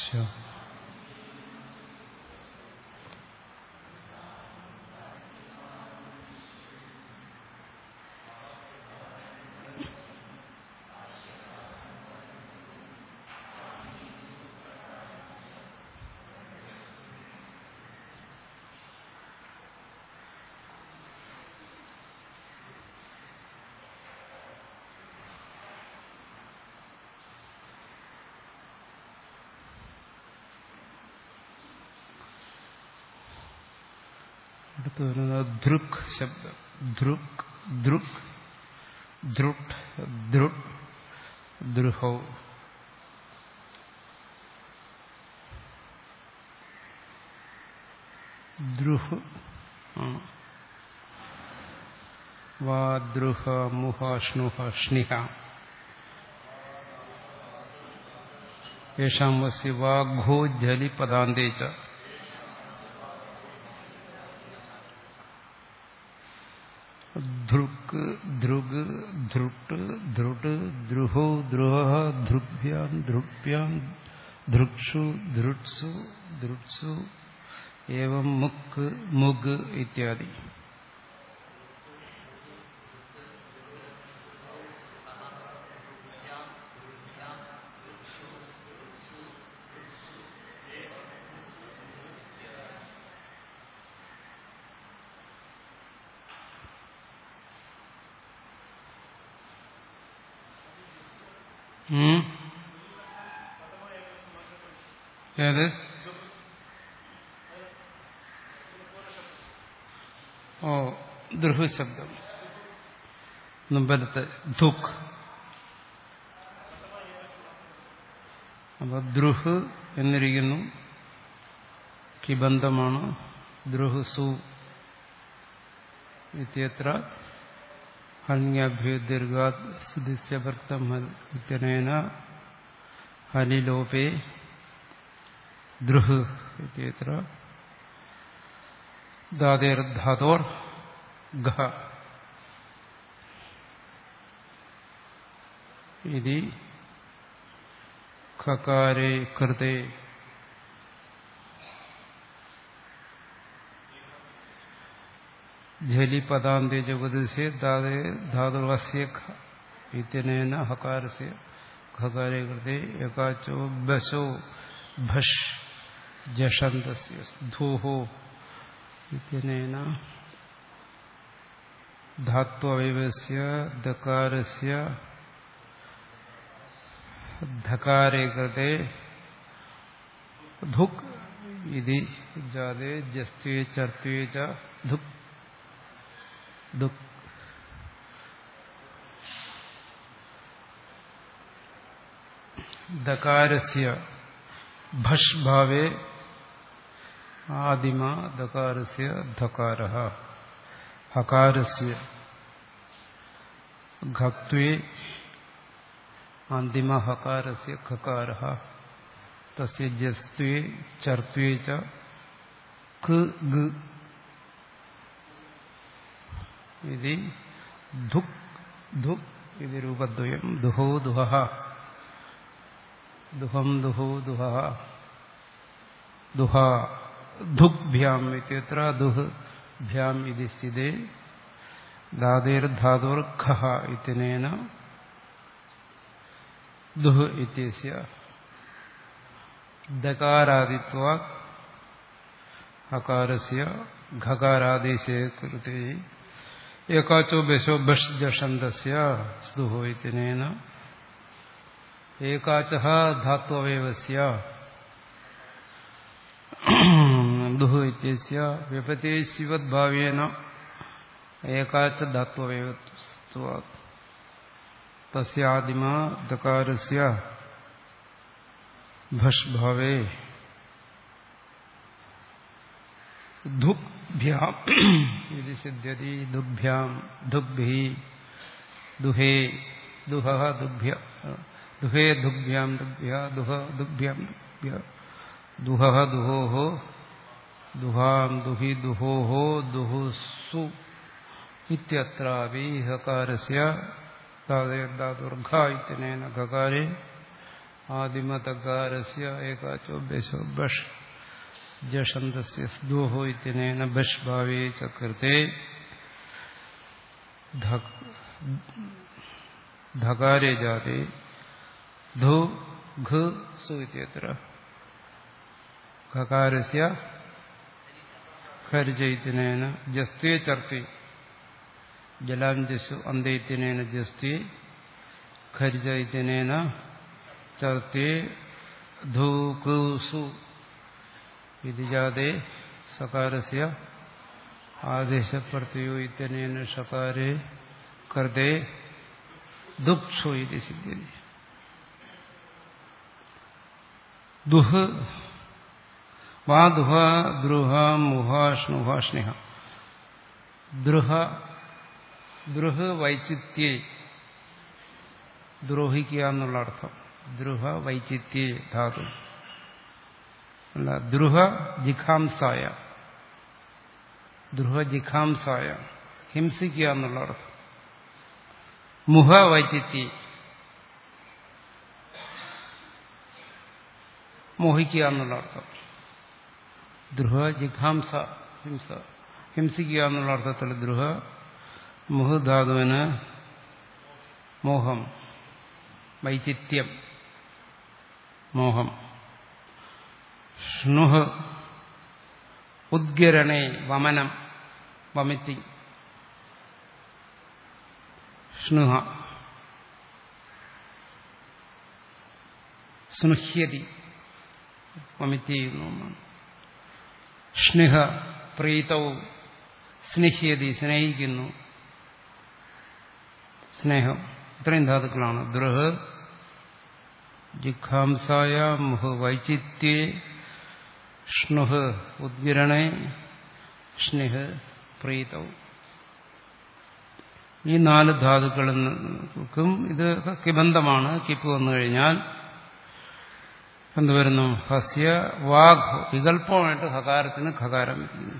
ശ അടുത്ത് വരുന്നത് ധൃക് ശബ്ദം ധൃക് ധൃക് ധൃട്ട് ധൃട് ദ്രുഹൗ ദ്രുഹ് വാ ദ്രുഹ മുഹ ശ്നുഹ ഷ്ണിഹ യേഷാം വസ്യ വാഘോ ജലി പദാന്തേ ച ധൃക് ധൃഗ് ധൃട്ട് ധൃട് ദ്രുഹോ ദ്രുഹ ധൃഭ്യാം ധൃഭ്യാം ധൃക്ഷു ധൃട്സു ധൃട്സു ഏവം മുക്ക് മുഗ് ഇത്യാദി ഉം. ഏത് ഓ ദൃഹ് ശബ്ദം മുമ്പലത്തെ ധുക് അപ്പൊ ദ്രുഹ് എന്നിരിക്കുന്നു കിബന്ധമാണ് ദ്രുഹ് സു ഇത്യത്ര ഹന്യഭ്യുദീർഘാത് സുദിസ്യഭക്തം ഇത്യനേന ഹലിലോപേ ദ്രുഹ് ഇത്യത്ര ദാതേർധാതോർ ഘ ഇതി ഖകാരേ കൃതേ झलि पदान्ते च वदसे दादे धातुर्वस्य इत्यनेन हकारस्य खकारे कृते एकाचो बसो भष जषन्तस्य धूः इत्यनेन धात्ववयवस्य दकारस्य धकारे कृते धुक् इति जाते जस्त्वे चर्त्वे च धुक् दुख दकारस्य भष भावे आदिम दकारस्य धकारः हकारस्य घक्त्वे अन्तिम हकारस्य खकारः तस्य जस्त्वे चर्त्वे च क ग इति धुक् धुक् इति रूपद्वयम् दुहो दुहः दुहम् दुहो दुहः दुहा धुक्भ्याम् इत्यत्र दुः भ्याम् इति स्थिते दादेर्धातुर्खः इत्यनेन दुः इत्यस्य दकारादित्वात् हकारस्य घकारादेशे कृते एकाचो बेशो बष् जषन्तस्य स्तुः इत्यनेन एकाचः धात्ववयवस्य दुः इत्यस्य व्यपते शिवद्भावेन एकाच धात्ववयवत्वात् तस्य आदिमा दकारस्य भष् भावे धुक्भ्याम् इति सिद्ध्यति दुग्भ्याम् दुग्भिः दुहे दुहः दुग्भ्य दुहे दुग्भ्याम् दुग्भ्यः दुह दुग्भ्याम् दुग्भ्यः दुहः दुहोः दुहाम् दुहि दुहोः दुहुसु इत्यत्रापि हकारस्य धातुर्घ इत्यनेन घकारे ആദിമതകാരസ്യ ഏകാച്ചോ ബശോ ബഷ് ജഷന്തസ്യ സ്ദോഹോ ഇത്യനേന ബഷ് ഭാവേ ച കൃതേ ധകാരേ ജാതേ ധു ഘ സു ഇത്യത്ര ഖകാരസ്യ ഖർജയിത്തിനേന ജസ്ത്വേ ചർത്തി ജലാം ജസു അന്തയിത്തിനേന ജസ്തി ഖരിജയിത്തിനേന ചർത്തി ധൂകുസു ഇത് ജാതേ സകാരസ്യ ആദേശപ്രത്യോ ഇത്യനേന ഷകാരേ കൃതേ ദുക്ഷു ഇത് സിദ്ധ്യതി ദുഹ് വാ ദുഹ ദ്രുഹ മുഹ സ്നുഹ സ്നേഹ ദ്രുഹ ദ്രുഹ് വൈചിത്യ ദ്രോഹിക്കുക എന്നുള്ള അർത്ഥം ദ്രുഹ വൈചിത്യ ധാതു അല്ല ദ്രുഹ ജിഖാംസായ ദ്രുഹ ജിഖാംസായ ഹിംസിക്കുക എന്നുള്ള അർത്ഥം മുഹ വൈചിത്യ മോഹിക്കുക എന്നുള്ള അർത്ഥം ദ്രുഹ ജിഖാംസ ഹിംസ ഹിംസിക്കുക എന്നുള്ള അർത്ഥത്തിൽ ദ്രുഹ മുഹധാതുവിന് മോഹം വൈചിത്യം മോഹം ഷ്ണുഹ് ഉദ്ഗരണേ വമനം വമിറ്റി ഷ്ണുഹ സ്നുഹ്യതി വമിറ്റ് ചെയ്യുന്നു എന്നാണ് സ്നിഹ പ്രീതവും സ്നിഹ്യതി സ്നേഹിക്കുന്നു സ്നേഹം ഇത്രയും ധാതുക്കളാണ് ദൃഹ് ജിഖാംസായ മുഹ് വൈചിത്യേ ഷ്ണുഹ് ഉദ്ഗിരണേ സ്നിഹ് പ്രീതവും ഈ നാല് ധാതുക്കൾക്കും ഇത് കിബന്ധമാണ് കിപ്പ് വന്നു കഴിഞ്ഞാൽ എന്തുവരുന്നു ഹസ്യ വാഗ് വികല്പമായിട്ട് ഹകാരത്തിന് ഖകാരം വരുന്നു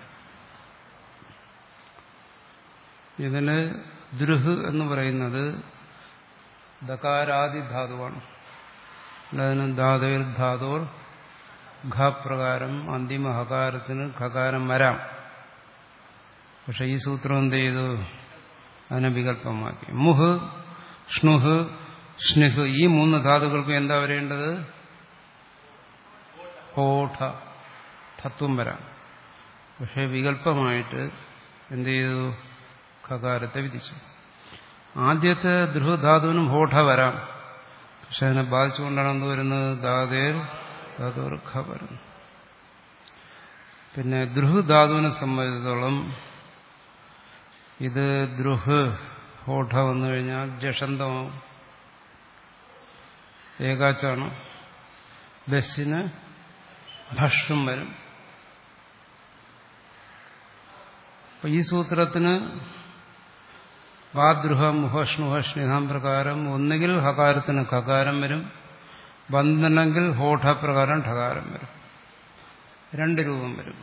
ഇതിന് ദൃഹ് എന്ന് പറയുന്നത് ദകാരാദി ധാതുവാണ് അതിന് ധാതുവിൽ ധാതോർ ഘ പ്രകാരം അന്തിമ ഹകാരത്തിന് ഖകാരം വരാം പക്ഷെ ഈ സൂത്രം എന്ത് ചെയ്തു അതിനെ വികല്പമാക്കി മുഹ് ഷ്ണുഹ് സ്നിഹ് ഈ മൂന്ന് ധാതുക്കൾക്ക് എന്താ വരേണ്ടത് ഹോഠ തത്വം വരാം പക്ഷെ വികല്പമായിട്ട് എന്ത് ചെയ്തു ഖകാരത്തെ വിധിച്ചു ആദ്യത്തെ ധ്രുവധാതുവിനും ഹോഠ വരാം പക്ഷെ അതിനെ ബാധിച്ചുകൊണ്ടാണ് എന്ത് വരുന്നത് ധാതേർ ധാതുർ ഖ വരുന്നു പിന്നെ ധ്രുവധാതുവിനെ സംബന്ധിച്ചിടത്തോളം ഇത് ദ്രുഹ് ഹോഠ വന്നു കഴിഞ്ഞാൽ ജഷന്തമാവും ഏകാച്ചാണ് ബസ്സിന് ഭഷ്യം വരും അപ്പൊ ഈ സൂത്രത്തിന് വാദ്രുഹ മുഹഷ്ണുഹ സ്നേഹം പ്രകാരം ഒന്നുകിൽ ഹകാരത്തിന് ഖകാരം വരും ബന്ധനെങ്കിൽ ഹോഠ പ്രകാരം ഠകാരം വരും രണ്ട് രൂപം വരും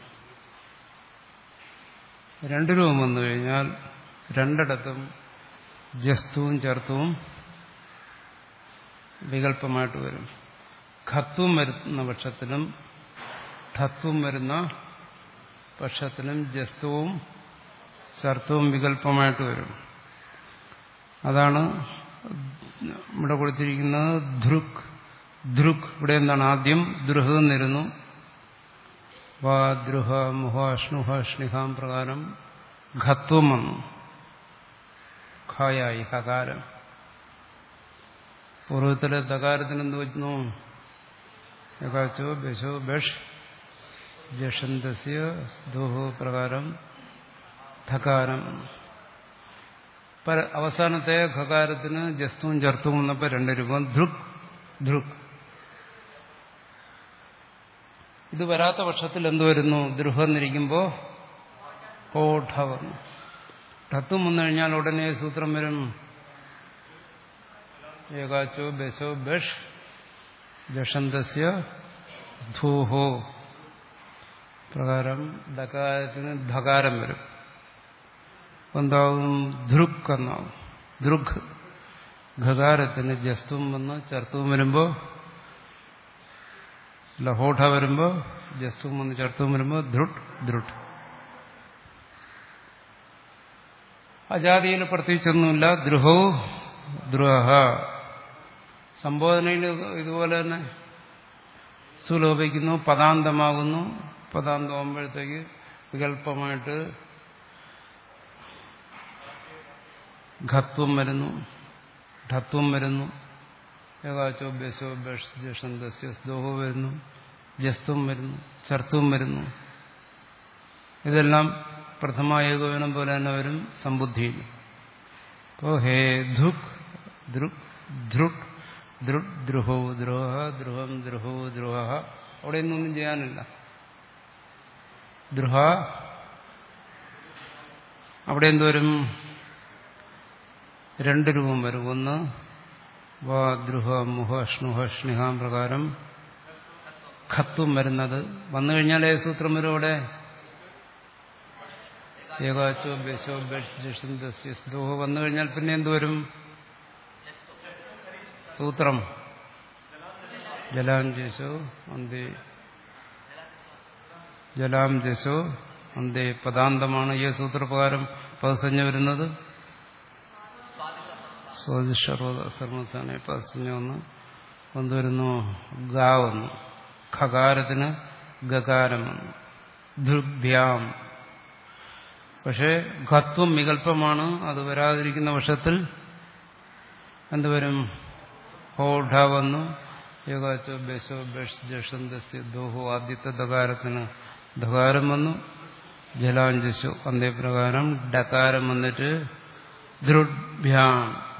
രണ്ട് രൂപം വന്നു കഴിഞ്ഞാൽ രണ്ടിടത്തും ജസ്തുവും ചേർത്തുവും വികല്പമായിട്ട് വരും ഖത്വം വരുന്ന പക്ഷത്തിലും ഠത്വം വരുന്ന പക്ഷത്തിലും ജസ്തുവും ചർത്തവും വികല്പമായിട്ട് വരും അതാണ് ഇവിടെ കൊടുത്തിരിക്കുന്നത് ധൃക് ധൃക് ഇവിടെ എന്താണ് ആദ്യം ദ്രുഹ് എന്നിരുന്നു വാ ദ്രുഹ മുഹ അഷ്ണുഹ സ്നിഹാം പ്രകാരം ഘത്വം വന്നു ഖായായി ഹകാരം പൂർവ്വത്തിലെ ദകാരത്തിന് എന്ത് വയ്ക്കുന്നു യകാച്ചോ ബശോ ബഷ് ജഷന്തസ്യ ദോഹോ പ്രകാരം ധകാരം അവസാനത്തെ ഖകാരത്തിന് ജസ്തുവും ചർത്തും വന്നപ്പോൾ രണ്ട് രൂപം ധൃക് ധൃക് ഇത് വരാത്ത പക്ഷത്തിൽ എന്തു വരുന്നു ദൃഹന്നിരിക്കുമ്പോൾ ഹോഠ വന്നു ഠത്വം വന്നു കഴിഞ്ഞാൽ ഉടനെ സൂത്രം വരും ഏകാച്ചോ ബശോ ബഷ് ജഷന്തസ്യ ധൂഹോ പ്രകാരം ഡകാരത്തിന് ധകാരം വരും എന്താവും ധൃക് എന്നാവും ധൃക് ഘകാരത്തിന് ജസ്തും വന്ന് ചർത്തും വരുമ്പോൾ ലഹോഠ വരുമ്പോൾ ജസ്തും വന്ന് ചർത്തും വരുമ്പോൾ ധ്രുട്ട് ധ്രുട്ട് അജാതിയിൽ പ്രത്യേകിച്ചൊന്നുമില്ല ദ്രുഹോ ദ്രുഹ സംബോധനയിൽ ഇതുപോലെ തന്നെ സുലോഭിക്കുന്നു പദാന്തമാകുന്നു പദാന്തമാകുമ്പോഴത്തേക്ക് വികല്പമായിട്ട് ഘത്വം വരുന്നു ഢത്വം വരുന്നു ഏകാച്ചോ ബസോ ബഷ് ജഷൻ ദസ്യസ് ദോഹോ വരുന്നു ജസ്ത്വം വരുന്നു ചർത്തും വരുന്നു ഇതെല്ലാം പ്രഥമ ഏകോപനം പോലെ തന്നെ വരും സമ്പുദ്ധിയിൽ ഇപ്പോൾ ഹേ ധുക് ധൃക് ധൃക് ധൃക് ദ്രുഹോ ദ്രോഹ ദ്രുഹം ദ്രുഹോ ദ്രോഹ അവിടെ ഒന്നും ചെയ്യാനില്ല ദ്രുഹ അവിടെ എന്തോരും രണ്ട് രൂപം വരും ഒന്ന് വാ ദ്രുഹ മുഹ ഷ്ണുഹ ഷ്ണിഹാം പ്രകാരം ഖത്വം വരുന്നത് വന്നു കഴിഞ്ഞാൽ ഏത് സൂത്രം വരും അവിടെ ഏകാച്ചോ ബസോ ബഷ് വന്നു കഴിഞ്ഞാൽ പിന്നെ എന്തുവരും സൂത്രം ജലാം ജസോ അന്തേ ജലാം ജസോ അന്തേ പദാന്തമാണ് ഈ സൂത്രപ്രകാരം പദസഞ്ജ വരുന്നത് സ്വാദിഷർവസർമ്മസ്ഥാനെ പദസഞ്ജ ഒന്ന് എന്തുവരുന്നു ഗാ വന്നു ഖകാരത്തിന് ഗകാരം വന്നു ധൃഭ്യാം പക്ഷേ ഘത്വം വികല്പമാണ് അത് വരാതിരിക്കുന്ന വർഷത്തിൽ എന്തുവരും ഹോഢ വന്നു ഏകാച്ചോ ബസോ ബഷ് ജഷൻ ദസ്യ ദോഹോ ആദ്യത്തെ ദകാരത്തിന് ദകാരം വന്നു ജലാഞ്ജസു അന്തേപ്രകാരം ഡകാരം വന്നിട്ട് ധൃഡ്ഭ്യാം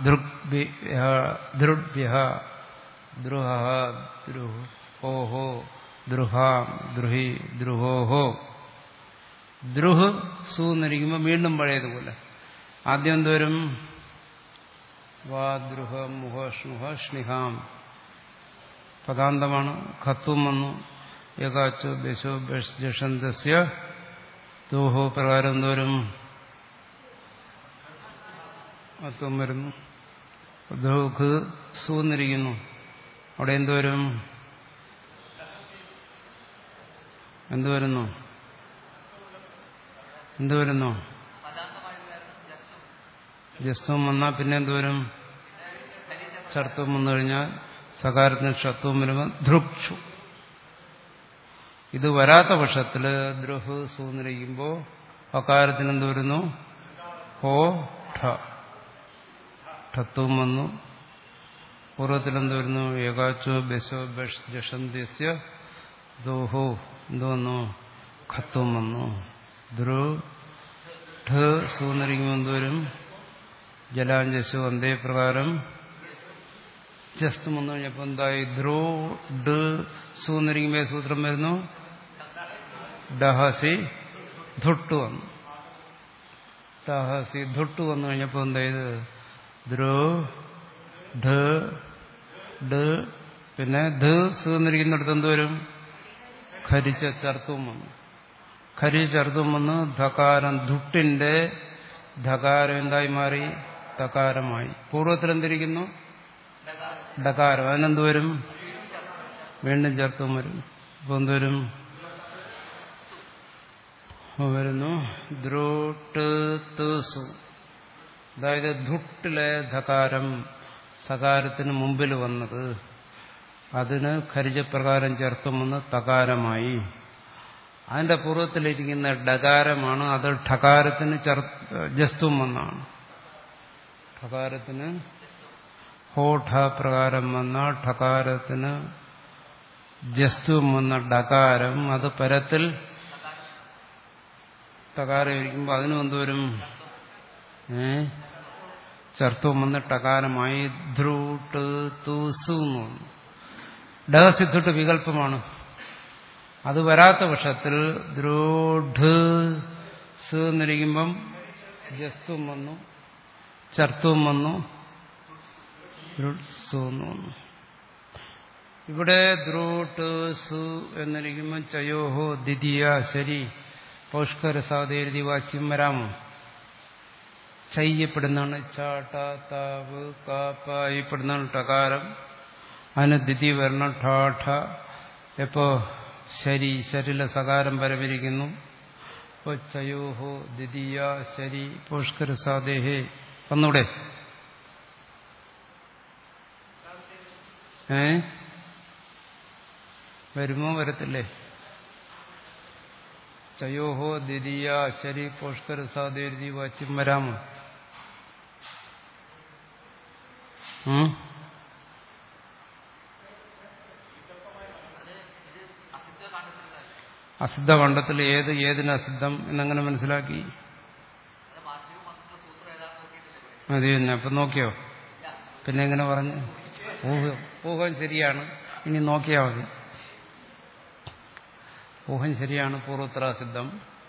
ധൃഡ്ഭ്യ ദ്രുഹ ദ്രുഹോഹോ ദ്രുഹാം ദ്രുഹി ദ്രുഹോഹോ ദ്രുഹ് സു എന്നിരിക്കുമ്പോൾ വീണ്ടും പഴയതുപോലെ ആദ്യം എന്തോരും വാ ദ്രുഹ മുഹ ഷ്ണുഹ ഷ്ണിഹാം പദാന്തമാണ് ഖത്വം വന്നു ഏകാച്ചോ ബശോ ബഷ് ജഷന്തസ്യ ദോഹോ പ്രകാരം എന്തോരും അത്വം വരുന്നു ദ്രോഹ് സു എന്നിരിക്കുന്നു അവിടെ എന്തോരും എന്തു വരുന്നു എന്തു വരുന്നു ജസ്ത്വം വന്നാൽ പിന്നെ എന്തുവരും ചർത്തം വന്നു കഴിഞ്ഞാൽ സകാരത്തിന് ഷത്വം വരുമ്പോൾ ധ്രുക്ഷു ഇത് വരാത്ത പക്ഷത്തിൽ ദ്രുഹ് സൂന്നിരിക്കുമ്പോൾ അകാരത്തിന് എന്ത് വരുന്നു ഹോ ഠ ഠത്വം വന്നു പൂർവ്വത്തിൽ എന്ത് വരുന്നു ഏകാച്ചോ ബസോ ബഷ് ജഷന്ത്യസ്യ ദോഹോ എന്ത് വന്നു ഖത്വം വന്നു ധ്രു ഠ സൂന്നിരിക്കുമ്പോൾ എന്തുവരും ജലാഞ്ജസു അന്തേ പ്രകാരം ജസ്തു വന്നു കഴിഞ്ഞപ്പോൾ എന്തായി ധ്രോ ഡ് സൂന്നിരിക്കുമ്പോൾ സൂത്രം വരുന്നു ഡഹസി ധുട്ടു വന്നു ഡഹസി ധുട്ടു വന്നു കഴിഞ്ഞപ്പോൾ എന്തായത് ധ്രോ ഢ ഡ് പിന്നെ ധ സൂന്നിരിക്കുന്നിടത്ത് എന്തുവരും ഖരിച്ച ചർത്തും വന്നു ഖരി ചർത്തും വന്ന് ധകാരം ധുട്ടിന്റെ ധകാരം എന്തായി മാറി തകാരമായി പൂർവ്വത്തിൽ എന്തിരിക്കുന്നു ഡകാരം അതിനെന്തുവരും വീണ്ടും ചേർത്തും വരും ഇപ്പൊ എന്തുവരും വരുന്നു ദ്രോട്ട് തേസു അതായത് ധുട്ടിലെ ധകാരം സകാരത്തിന് മുമ്പിൽ വന്നത് അതിന് ഖരിജപ്രകാരം ചേർത്തും വന്ന് തകാരമായി അതിന്റെ പൂർവ്വത്തിലിരിക്കുന്ന ഡകാരമാണ് അത് ഠകാരത്തിന് ജസ്തും വന്നാണ് ഠകാരത്തിന് ഹോഠ പ്രകാരം വന്ന ഠകാരത്തിന് ജസ്തും വന്ന ഡകാരം അത് പരത്തിൽ തകാരം ഇരിക്കുമ്പോൾ അതിനും എന്തോരും ഏ ചർത്തവും വന്ന് ടകാരമായി ധ്രൂട്ട് തൂസു എന്ന് വന്നു ഡഹസിദ്ധുട്ട് വികല്പമാണ് അത് വരാത്ത പക്ഷത്തിൽ ദ്രോഢ് സ് എന്നിരിക്കുമ്പം ജസ്തും വന്നു ചർത്തും വന്നു സു എന്ന് വന്നു ഇവിടെ ദ്രോട്ട് സു എന്നിരിക്കുമ്പം ചയോഹോ ദ്വിതീയ ശരി പൗഷ്കരസാദേരുതി വാച്യം വരാമോ ചെയ്യപ്പെടുന്നതാണ് ചാട്ട താവ് കാപ്പ ഈ പെടുന്നതാണ് ടകാരം അതിന് ദ്വിതീയ വരണം ഠാഠ എപ്പോ ശരി ശരില സകാരം പരമിരിക്കുന്നു ഇപ്പോ ചയോഹോ ദ്വിതീയ ശരി പുഷ്കര സാദേഹേ വന്നൂടെ ഏ വരുമോ വരത്തില്ലേ ചയോഹോ ദ്വിതീയ ശരി പുഷ്കര സാദേഹി വാച്യം വരാമോ ഉം അസിദ്ധ കണ്ടത്തിൽ ഏത് ഏതിന് അസിദ്ധം എന്നങ്ങനെ മനസ്സിലാക്കി അത് തന്നെ അപ്പൊ നോക്കിയോ പിന്നെ എങ്ങനെ പറഞ്ഞു ഊഹം ഊഹം ശരിയാണ് ഇനി നോക്കിയാ മതി ഊഹം ശരിയാണ് പൂർവോത്തരാസിദ്ധം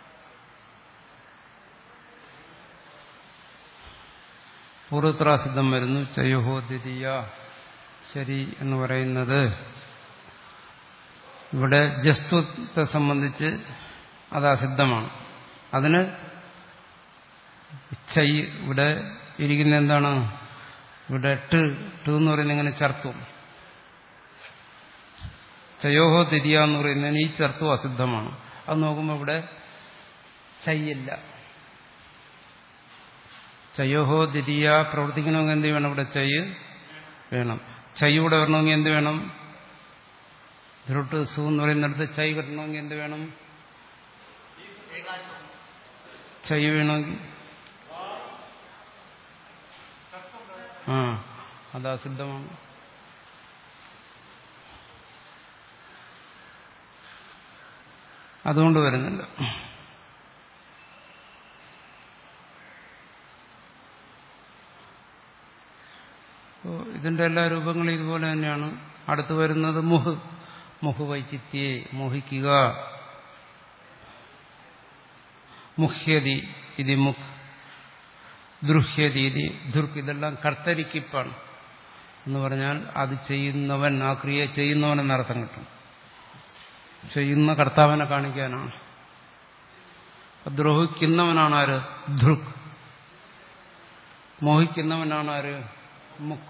പൂർവോത്തരാസിദ്ധം വരുന്നു ചയോഹോ ദ്വിതീയ ശരി എന്ന് പറയുന്നത് ഇവിടെ ജസ്തുത്തെ സംബന്ധിച്ച് അത് അസിദ്ധമാണ് അതിന് ചൈ ഇവിടെ ഇരിക്കുന്ന എന്താണ് ഇവിടെ ട് ട് എന്ന് പറയുന്നത് ഇങ്ങനെ ചർത്തും ചയോഹോ തിരിയ എന്ന് പറയുന്നതിന് ഈ ചർത്തും അസിദ്ധമാണ് അത് നോക്കുമ്പോൾ ഇവിടെ ചയ്യില്ല ചയോഹോ തിരിയ പ്രവർത്തിക്കണമെങ്കിൽ എന്ത് വേണം ഇവിടെ ചയ്യ് വേണം ചയ്യൂടെ വരണമെങ്കിൽ എന്ത് വേണം ധൃട്ട് സു എന്ന് പറയുന്നിടത്ത് ചൈ കിട്ടണമെങ്കിൽ എന്ത് വേണം ചൈ വേണമെങ്കിൽ ആ അത് അസിദ്ധമാണ് അതുകൊണ്ട് വരുന്നില്ല ഇതിന്റെ എല്ലാ രൂപങ്ങളും ഇതുപോലെ തന്നെയാണ് അടുത്ത് വരുന്നത് മുഹ് മുഹ് വൈചിത്യേ മോഹിക്കുക മുഹ്യതി ഇത് മുഖ് ദൃഹ്യതി ഇത് ദുർക്ക് ഇതെല്ലാം കർത്തരിക്കിപ്പാണ് എന്ന് പറഞ്ഞാൽ അത് ചെയ്യുന്നവൻ ആ ക്രിയ ചെയ്യുന്നവൻ എന്നർത്ഥം കിട്ടും ചെയ്യുന്ന കർത്താവിനെ കാണിക്കാനാണ് ദ്രോഹിക്കുന്നവനാണ് ആര് ധൃക് മോഹിക്കുന്നവനാണ് ആര് മുഖ്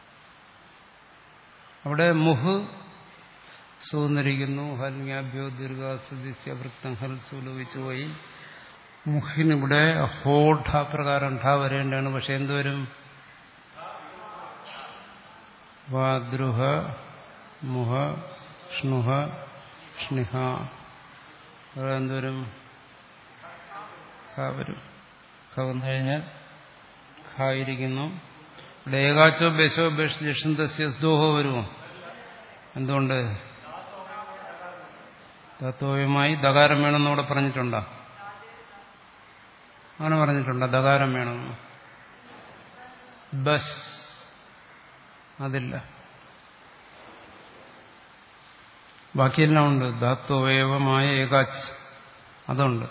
അവിടെ മുഹ് സൂന്നിരിക്കുന്നു ഹൽങ്യാഭ്യോ ദീർഘാസ്വദിസ്യ വൃത്തം ഹൽ സൂലോപിച്ചു പോയി മുഹിനിവിടെ ഹോഠ പ്രകാരം ഠ വരേണ്ടതാണ് പക്ഷെ എന്തുവരും വാദ്രുഹ മുഹ ഷ്ണുഹ ഷ്ണിഹ എന്തുവരും ഖ വരും ഖ വന്നു കഴിഞ്ഞാൽ ഖായിരിക്കുന്നു ഇവിടെ ഏകാച്ചോ ബേശോ ബേഷ് ജഷന്തസ്യ സ്ദോഹോ വരുമോ എന്തുകൊണ്ട് തത്വമായി ദകാരം വേണമെന്ന് ഇവിടെ പറഞ്ഞിട്ടുണ്ടോ അങ്ങനെ പറഞ്ഞിട്ടുണ്ടോ ദകാരം വേണമെന്ന് ബസ് അതില്ല ബാക്കിയെല്ലാം ഉണ്ട് ധാത്വയവമായ ഏകാച്ച് അതുണ്ട്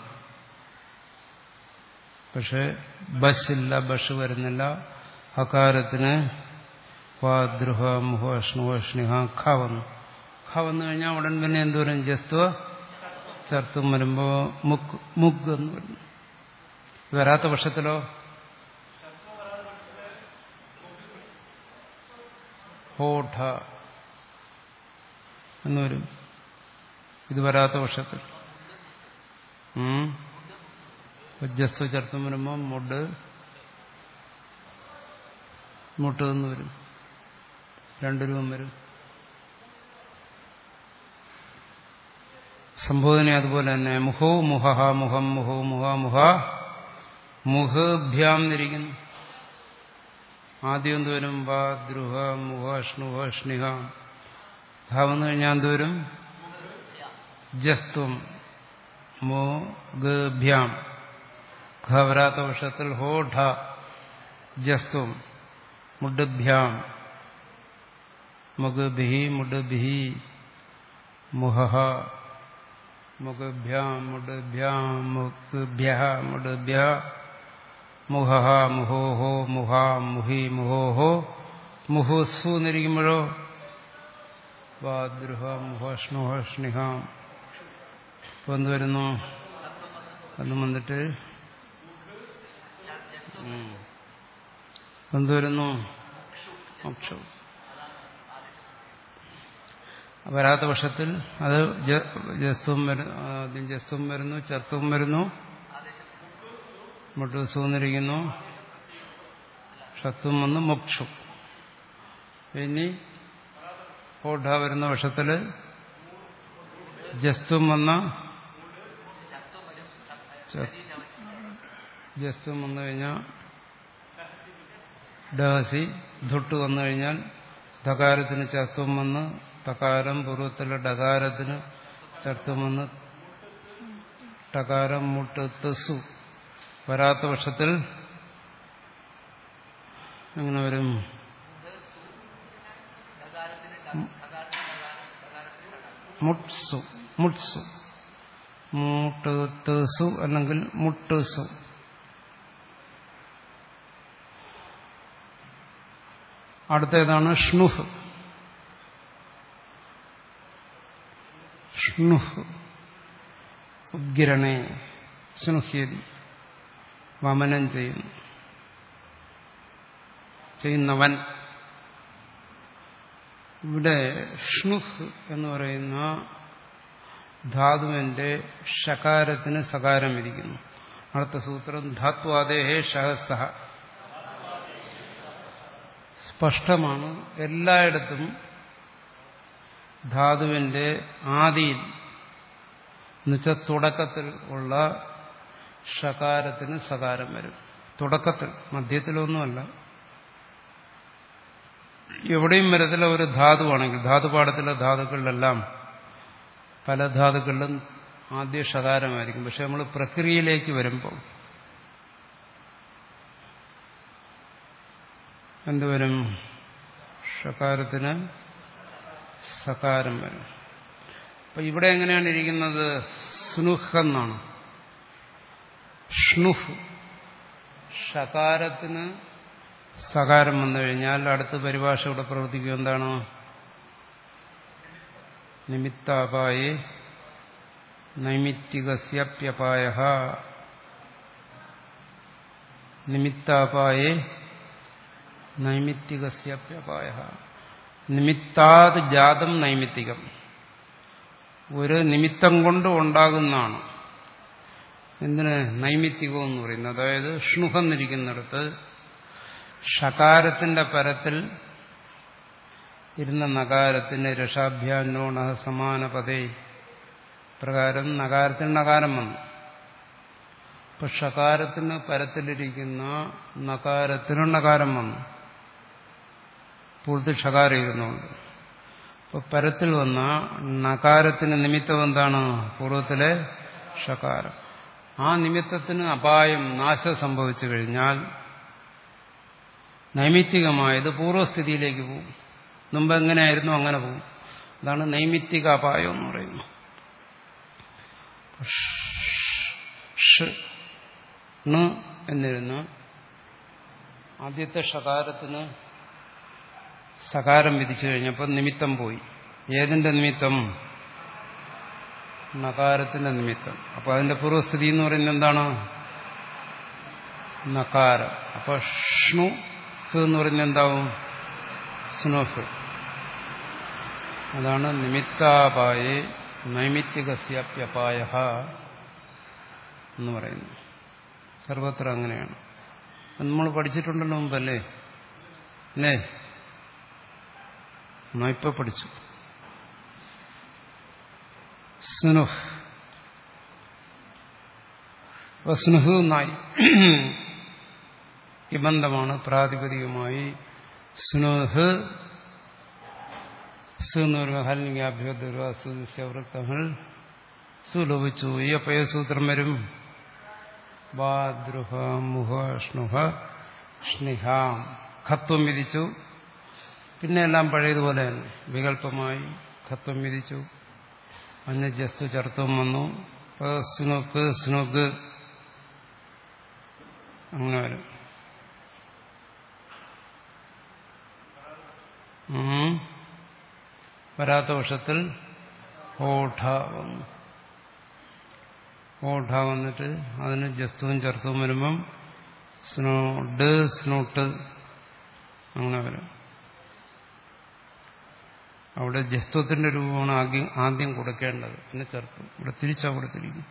പക്ഷെ ബസ് ഇല്ല ബസ് വരുന്നില്ല ഹകാരത്തിന് വാദ്രുഹ മുഹ അഷ്ണുഹ അഷ്ണിഹ ഖ വന്നു ഖ വന്നു കഴിഞ്ഞാൽ ഉടൻ പിന്നെ എന്തോരം ജസ്ത്വ ചർത്തും വരുമ്പോ മുക്ക് മുഗ് എന്ന് വരുന്നു വരാത്ത പക്ഷത്തിലോ ഹോഠ എന്ന് വരും ഇത് വരാത്ത പക്ഷത്തിൽ ജസ്വ ചേർത്തും വരുമ്പോൾ മുഡ് മുട്ട് എന്ന് വരും രണ്ടു രൂപം വരും സംബോധന അതുപോലെ തന്നെ മുഹോ മുഹഹ മുഹം മുഹോ മുഹ മുഹ മുഹഭ്യാം എന്നിരിക്കുന്നു ആദ്യം എന്തുവരും വാ ദ്രുഹ മുഹ അഷ്ണുഹ അഷ്ണിഹ ഭാവം കഴിഞ്ഞാൽ എന്തുവരും ജസ്ത്വം മോ ഗഭ്യാം ഖവരാത്ത വർഷത്തിൽ ഹോ ഠ ജസ്ത്വം മുഡഭ്യാം മുഗഭി മുഡഭി മുഹ മുഗഭ്യാം മുഡഭ്യാം മുഗ്ഭ്യ മുഡഭ്യ മുഹ മുഹോഹോ മുഹ മുഹി മുഹോഹോ മുഹുസു എന്നിരിക്കുമ്പോഴോ വാദ്രുഹ മുഹഷ്ണുഹ സ്നിഹാം എന്ത് വരുന്നു അതും വന്നിട്ട് എന്ത് വരുന്നു മോക്ഷം വരാത്ത പക്ഷത്തിൽ അത് ജസ്തും വരുന്നു ആദ്യം ജസ്തും വരുന്നു ചർത്തും വരുന്നു മുട്ടു സൂന്നിരിക്കുന്നു ഷത്തും വന്ന് മുക്ഷു ഇനി ഓഢ വരുന്ന പക്ഷത്തില് ജസ്തും വന്ന ജസ്തും വന്നു കഴിഞ്ഞാൽ ഡഹസി ധുട്ട് വന്നു കഴിഞ്ഞാൽ ധകാരത്തിന് ചർത്തും വന്ന് തകാരം പൂർവ്വത്തിലെ ഡകാരത്തിന് ചർത്തും വന്ന് ടകാരം മുട്ട് തെസു വരാത്ത പക്ഷത്തിൽ എങ്ങനെ വരും മുട്സു മുട്സു മുട്ട് തെസു അല്ലെങ്കിൽ മുട്ടുസു അടുത്തേതാണ് ഷ്ണുഹ് ഷ്ണുഹ് ഉഗ്രണേ സ്നുഹ്യതി വമനം ചെയ്യുന്നു ചെയ്യുന്നവൻ ഇവിടെ ഷ്ണുഹ് എന്ന് പറയുന്ന ധാതുവിന്റെ ഷകാരത്തിന് സകാരം ഇരിക്കുന്നു അടുത്ത സൂത്രം ധാത്വാദേഹേ ഷഹസഹ സ്പഷ്ടമാണ് എല്ലായിടത്തും ധാതുവിന്റെ ആദിയിൽ എന്നുവെച്ചാൽ തുടക്കത്തിൽ ഉള്ള ഷകാരത്തിന് സകാരം വരും തുടക്കത്തിൽ മധ്യത്തിലൊന്നുമല്ല എവിടെയും വരത്തില്ല ഒരു ധാതുവാണെങ്കിൽ ധാതുപാഠത്തിലെ ധാതുക്കളിലെല്ലാം പല ധാതുക്കളിലും ആദ്യ ഷകാരമായിരിക്കും പക്ഷെ നമ്മൾ പ്രക്രിയയിലേക്ക് വരുമ്പോൾ എന്തുവരും ഷകാരത്തിന് സകാരം വരും അപ്പൊ ഇവിടെ എങ്ങനെയാണ് ഇരിക്കുന്നത് സ്നുഹ് എന്നാണ് ഷ്ണുഹ് ഷകാരത്തിന് സകാരം വന്നു കഴിഞ്ഞാൽ അടുത്ത പരിഭാഷ ഇവിടെ പ്രവർത്തിക്കും എന്താണ് നിമിത്താപായേ നൈമിത്തികസ്യപ്യപായ നിമിത്താപായേ നൈമിത്തികസ്യപ്യപായ നിമിത്താത് ജാതം നൈമിത്തികം ഒരു നിമിത്തം കൊണ്ട് ഉണ്ടാകുന്നതാണ് എന്തിന് നൈമിത്തികം എന്ന് പറയുന്നത് അതായത് ഷ്ണുഹന്നിരിക്കുന്നിടത്ത് ഷകാരത്തിന്റെ പരത്തിൽ ഇരുന്ന നകാരത്തിന് രഷാഭ്യാനോണ സമാന പദേ പ്രകാരം നകാരത്തിന് നകാരം വന്നു ഇപ്പൊ ഷകാരത്തിന് പരത്തിലിരിക്കുന്ന നകാരത്തിന് നകാരം വന്നു പൂർത്തി ഷകാരം ഇരുന്നുകൊണ്ട് ഇപ്പൊ പരത്തിൽ വന്ന നകാരത്തിന് നിമിത്തം എന്താണ് പൂർവ്വത്തിലെ ഷകാരം ആ നിമിത്തത്തിന് അപായം നാശം സംഭവിച്ചു കഴിഞ്ഞാൽ നൈമിത്തികമായത് പൂർവ്വസ്ഥിതിയിലേക്ക് പോകും മുമ്പ് എങ്ങനെയായിരുന്നു അങ്ങനെ പോകും അതാണ് നൈമിത്തിക അപായം എന്ന് പറയുന്നത് എന്നിരുന്ന് ആദ്യത്തെ ഷകാരത്തിന് സകാരം വിധിച്ചു കഴിഞ്ഞപ്പോൾ നിമിത്തം പോയി ഏതിന്റെ നിമിത്തം നകാരത്തിന്റെ നിമിത്തം അപ്പൊ അതിന്റെ പൂർവ്വസ്ഥിതി എന്ന് പറയുന്നത് എന്താണ് നകാരം അപ്പൊ ഷ്ണു എന്ന് പറയുന്നത് എന്താവും സ്നുഫ് അതാണ് നിമിത്താപായേ നൈമിത്തികസ്യപ്യപായ എന്ന് പറയുന്നു സർവത്ര അങ്ങനെയാണ് നമ്മൾ പഠിച്ചിട്ടുണ്ടല്ലോ മുമ്പല്ലേ അല്ലേ എന്നാ ഇപ്പൊ പഠിച്ചു സ്നുഹ് സ്നുഹ് നായി ഇബന്ധമാണ് പ്രാതിപതികമായി സ്നുഹ് സുനൂർഹൽഭ്യോദ്വൃത്തങ്ങൾ സുലോഭിച്ചു ഈ അപ്പയസൂത്രം വരും ബാദ്രുഹ മുഹ ഷ്ണുഹ ഷ്ണിഹാം ഖത്വം വിധിച്ചു പിന്നെ എല്ലാം പഴയതുപോലെ തന്നെ വികല്പമായി ഖത്വം വിധിച്ചു അന്യജസ്തു ചർത്തം വന്നു സ്നുക്ക് സ്നുക്ക് അങ്ങനെ വരും വരാത്ത വർഷത്തിൽ ഓഠ വന്നു ഓഠ വന്നിട്ട് അതിന് ജസ്തുവും ചർത്തവും വരുമ്പം സ്നോഡ് സ്നോട്ട് അങ്ങനെ വരും അവിടെ ജസ്ത്വത്തിന്റെ രൂപമാണ് ആദ്യം ആദ്യം കൊടുക്കേണ്ടത് പിന്നെ ചേർക്കും ഇവിടെ തിരിച്ചാ കൊടുത്തിരിക്കും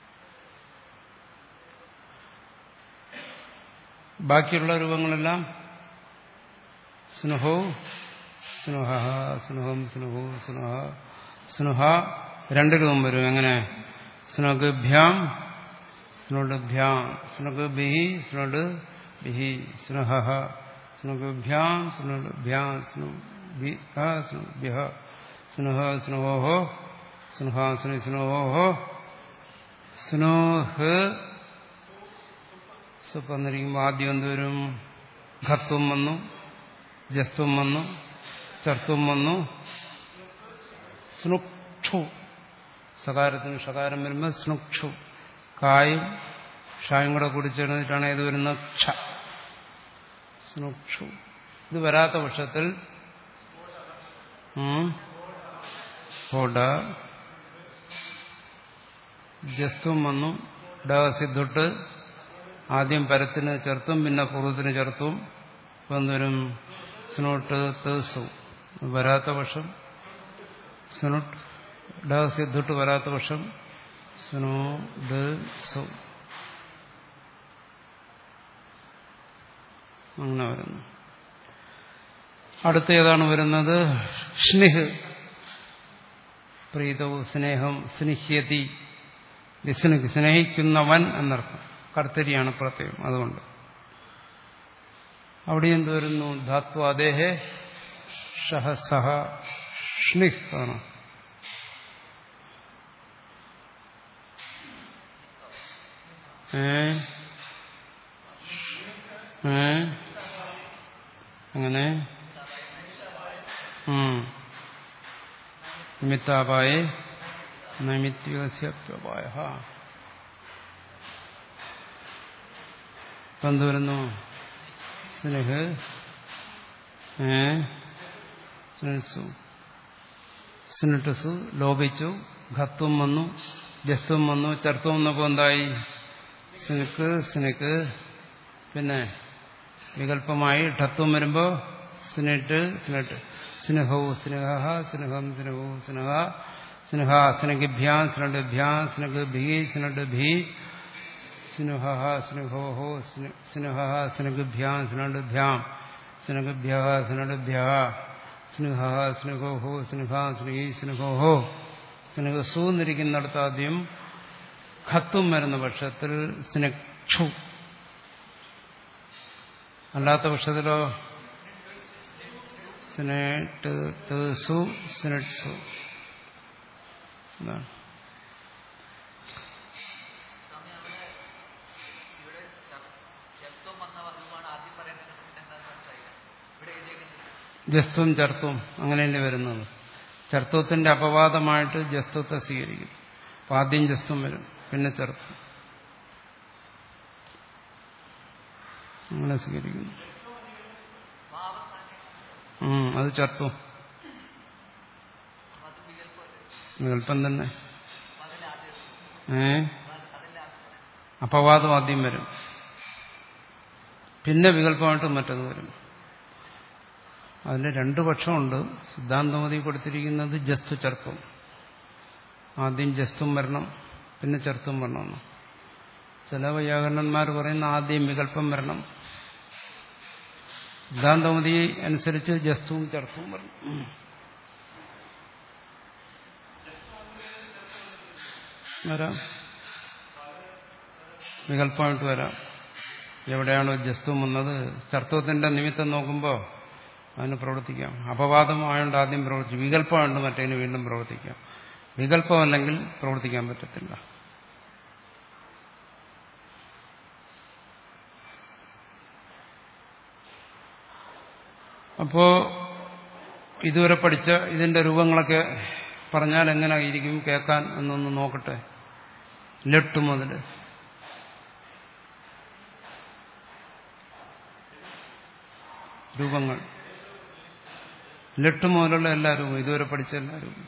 ബാക്കിയുള്ള രൂപങ്ങളെല്ലാം സ്നുഹോ സ്നുഹ സ്നുഹം സ്നുഹു സ്നുഹ സ്നുഹ രണ്ട് രൂപം വരും എങ്ങനെ സ്നുഗഭ്യാം സ്നുഡഭ്യാം സ്നുഗ് ബിഹി സ്നുഡ് ബിഹി സ്നുഹ സ്നുഗഭ്യാം സ്നുഡഭ്യാം സ്നു സ്നുഭ്യ സ്നുഹ സ്നുഹോഹോ സ്നുഹാ സ്നു സ്നുഹോഹോ സ്നോഹ് സുപ്പ് വന്നിരിക്കുമ്പോൾ ആദ്യം എന്തുവരും ഘത്വം വന്നു ജസ്ത്വം വന്നു ചർത്തും വന്നു സ്നുക്ഷു സകാരത്തിന് ഷകാരം വരുമ്പോൾ സ്നുക്ഷു കായും ഷായും കൂടെ കൂടി ചേർന്നിട്ടാണ് ഇത് വരുന്നത് ക്ഷ സ്നുക്ഷു ഇത് വരാത്ത പക്ഷത്തിൽ ഹോഡ ജസ്ത്വം വന്നു ഡസിദ്ധുട്ട് ആദ്യം പരത്തിന് ചേർത്തും പിന്നെ പൂർവ്വത്തിന് ചേർത്തും വന്നൊരും സ്നോട്ട് തേസു വരാത്ത പക്ഷം സ്നോട്ട് ഡസിദ്ധുട്ട് വരാത്ത പക്ഷം സ്നോ ദ സു അങ്ങനെ വരുന്നു അടുത്ത ഏതാണ് വരുന്നത് സ്നിഹ് പ്രീതവും സ്നേഹം സ്നിഹ്യതി വിസ്നഹ് സ്നേഹിക്കുന്നവൻ എന്നർത്ഥം കർത്തരിയാണ് പ്രത്യേകം അതുകൊണ്ട് അവിടെ എന്ത് വരുന്നു ധാത്വ അദ്ദേഹെ ഷഹ സഹ ഷ്ണിഹ് ആണ് ഏ ഏ അങ്ങനെ നിമിത്താപായ നൈമിത്യോസ്യപ്യപായ എന്ത് വരുന്നു സ്നേഹ് സ്നേഹസു സ്നിട്ടസു ലോപിച്ചു ഘത്വം വന്നു ജസ്ത്വം വന്നു ചർത്തം വന്നപ്പോൾ എന്തായി സ്നിക്ക് സ്നിക്ക് പിന്നെ വികല്പമായി ഠത്വം വരുമ്പോൾ സ്നിട്ട് സ്നിട്ട് സ്നേഹോ സ്നേഹ സ്നേഹം സ്നേഹോ സ്നേഹ സ്നേഹ സ്നേഹിഭ്യാം സ്നഡഭ്യാം സ്നേഹ ഭീ സ്നഡ് ഭീ സ്നുഹ സ്നുഹോ സ്നുഹ സ്നുഭ്യാം സ്നുഭ്യാം സ്നുഭ്യ സ്നുഭ്യ സ്നുഹ സ്നുഹോ സ്നുഹ സ്നുഹി സ്നുഹോ സ്നുഹസു എന്നിരിക്കുന്നിടത്ത് ആദ്യം ഖത്തും വരുന്ന പക്ഷത്തിൽ സ്നക്ഷു അല്ലാത്ത പക്ഷത്തിലോ സ്നേട്ട് സു സ്നട്സു എന്താണ് ജസ്ത്വം ചർത്തവും അങ്ങനെയല്ലേ വരുന്നത് ചർത്തത്തിന്റെ അപവാദമായിട്ട് ജസ്ത്വത്തെ സ്വീകരിക്കും അപ്പൊ ആദ്യം ജസ്ത്വം വരും പിന്നെ ചർത്തം അങ്ങനെ സ്വീകരിക്കുന്നു അത് ചർത്തം വികല്പം തന്നെ ഏ അപവാദം ആദ്യം വരും പിന്നെ വികല്പമായിട്ട് മറ്റത് വരും അതിന് രണ്ടു പക്ഷമുണ്ട് സിദ്ധാന്തമതി കൊടുത്തിരിക്കുന്നത് ജസ്തു ചർത്തും ആദ്യം ജസ്തും വരണം പിന്നെ ചർത്തും വരണമെന്ന് ചില വൈയാകരണന്മാർ പറയുന്ന ആദ്യം വികല്പം വരണം സിദ്ധാന്തമതി അനുസരിച്ച് ജസ്തുവും ചർത്തും വരണം വരാം വികല്പമായിട്ട് വരാം എവിടെയാണോ ജസ്തും വന്നത് ചർത്തത്തിന്റെ നിമിത്തം നോക്കുമ്പോൾ അതിന് പ്രവർത്തിക്കാം അപവാദമായോണ്ട് ആദ്യം പ്രവർത്തിച്ചു വികല്പമുണ്ട് മറ്റേതിന് വീണ്ടും പ്രവർത്തിക്കാം വികല്പമല്ലെങ്കിൽ പ്രവർത്തിക്കാൻ പറ്റത്തില്ല അപ്പോ ഇതുവരെ പഠിച്ച ഇതിന്റെ രൂപങ്ങളൊക്കെ പറഞ്ഞാൽ എങ്ങനെ ഇരിക്കും കേൾക്കാൻ എന്നൊന്ന് നോക്കട്ടെ ലെട്ട് മുതൽ രൂപങ്ങൾ ലെട്ട് മുതലുള്ള എല്ലാ രൂപം ഇതുവരെ പഠിച്ച എല്ലാ രൂപം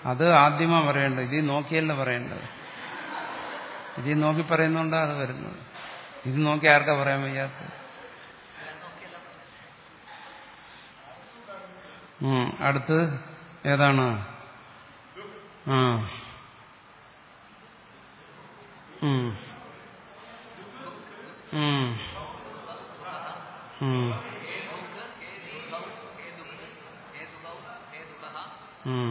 അത് ആദ്യമാ പറയേണ്ടത് ഇതിൽ നോക്കിയല്ല പറയേണ്ടത് ഇതിൽ നോക്കി പറയുന്നോണ്ടാ അത് വരുന്നത് ഇത് നോക്കി ആർക്കാ പറയാൻ വയ്യാത്തത് ഉം, അടുത്ത് ഏതാണ് ആ ഉം. ഉം. ഉം. ഉം.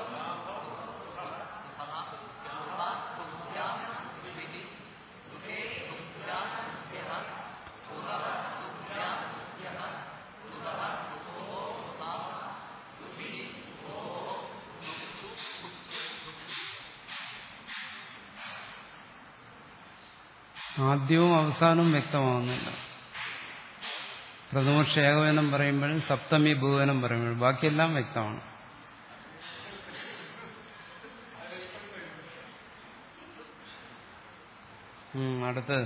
ആദ്യവും അവസാനവും വ്യക്തമാകുന്നില്ല പ്രഥമക്ഷ ഏകവചനം പറയുമ്പോഴും സപ്തമി ഭൂവനം പറയുമ്പോഴും ബാക്കിയെല്ലാം വ്യക്തമാണ് ഉം, അടുത്ത്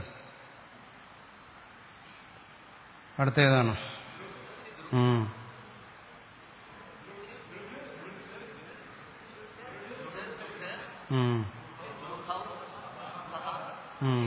അടുത്ത ഏതാണ് ഉം. ഉം. ഉം.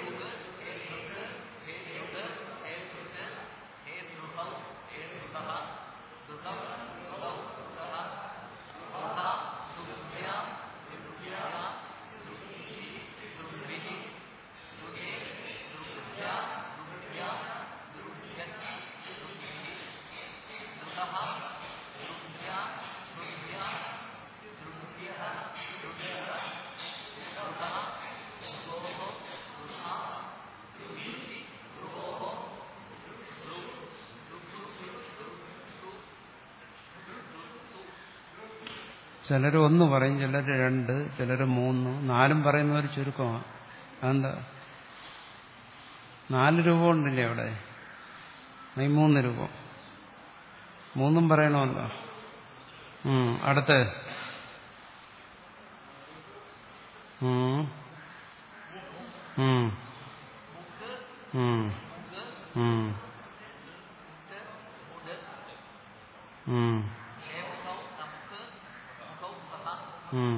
ചിലർ ഒന്ന് പറയും ചിലർ രണ്ട് ചിലർ മൂന്ന് നാലും പറയുന്നവർ ചുരുക്കമാണ് അതെന്താ നാല് രൂപം ഉണ്ടില്ലേ അവിടെ ഈ മൂന്ന് രൂപം മൂന്നും പറയണമല്ലോ ഉം, അടുത്ത് ഉം. ഉം. ഉം. ഉം. ഉം. ഉം.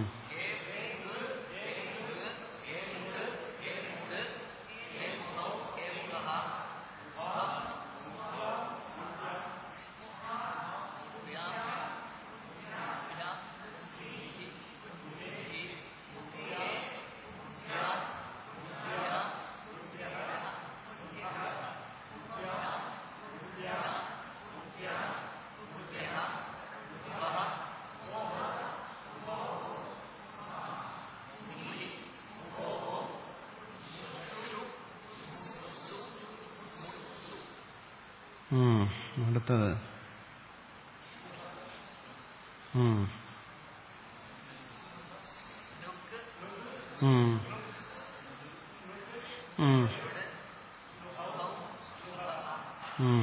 ഉം. അടുത്തത് ഉം. ഉം. ഉം. ഉം.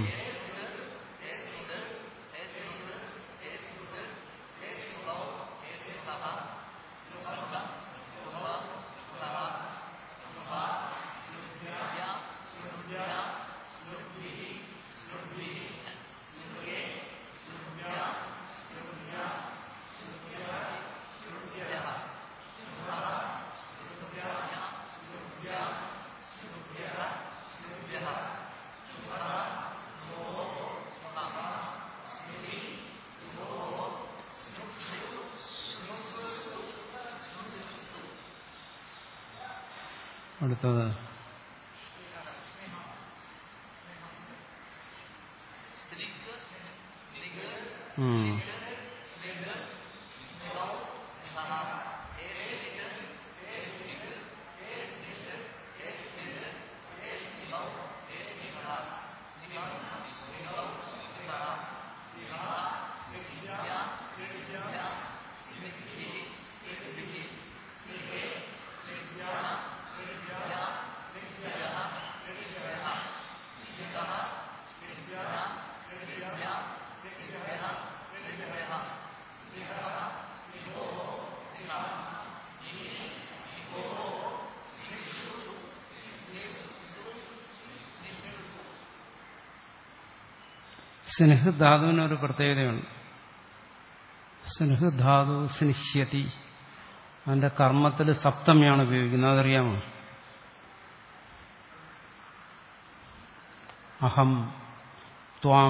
അടുത്തത് ഉം. സ്നേഹധാതുവിന് ഒരു പ്രത്യേകതയുണ്ട് സ്നേഹ ധാതു സ്നിഹ്യതി അതിന്റെ കർമ്മത്തിൽ സപ്തമിയാണ് ഉപയോഗിക്കുന്നത് അതറിയാമോ അഹം ത്വാം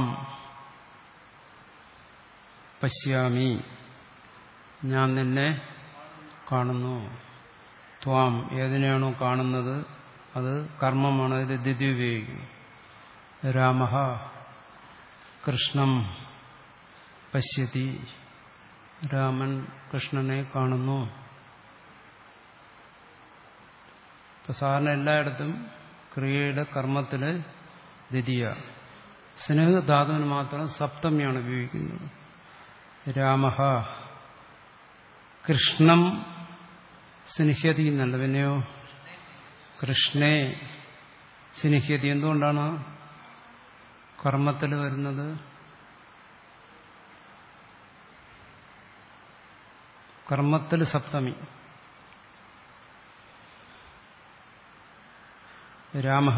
പശ്യാമി ഞാൻ നിന്നെ കാണുന്നു ത്വാം ഏതിനെയാണോ കാണുന്നത് അത് കർമ്മമാണ് അതിൽ ദ്വിതി ഉപയോഗിക്കും രാമ കൃഷ്ണം പശ്യതി രാമൻ കൃഷ്ണനെ കാണുന്നു ഇപ്പൊ സാധാരണ എല്ലായിടത്തും ക്രിയയുടെ കർമ്മത്തില് ദ്വിതീയ സ്നേഹധാതുവിന് മാത്രം സപ്തമിയാണ് ഉപയോഗിക്കുന്നത് രാമ കൃഷ്ണം സ്നിഹ്യതി എന്നല്ല പിന്നെയോ കൃഷ്ണേ സ്നിഹ്യതി എന്തുകൊണ്ടാണ് കർമ്മത്തിൽ വരുന്നത് കർമ്മത്തിൽ സപ്തമി രാമ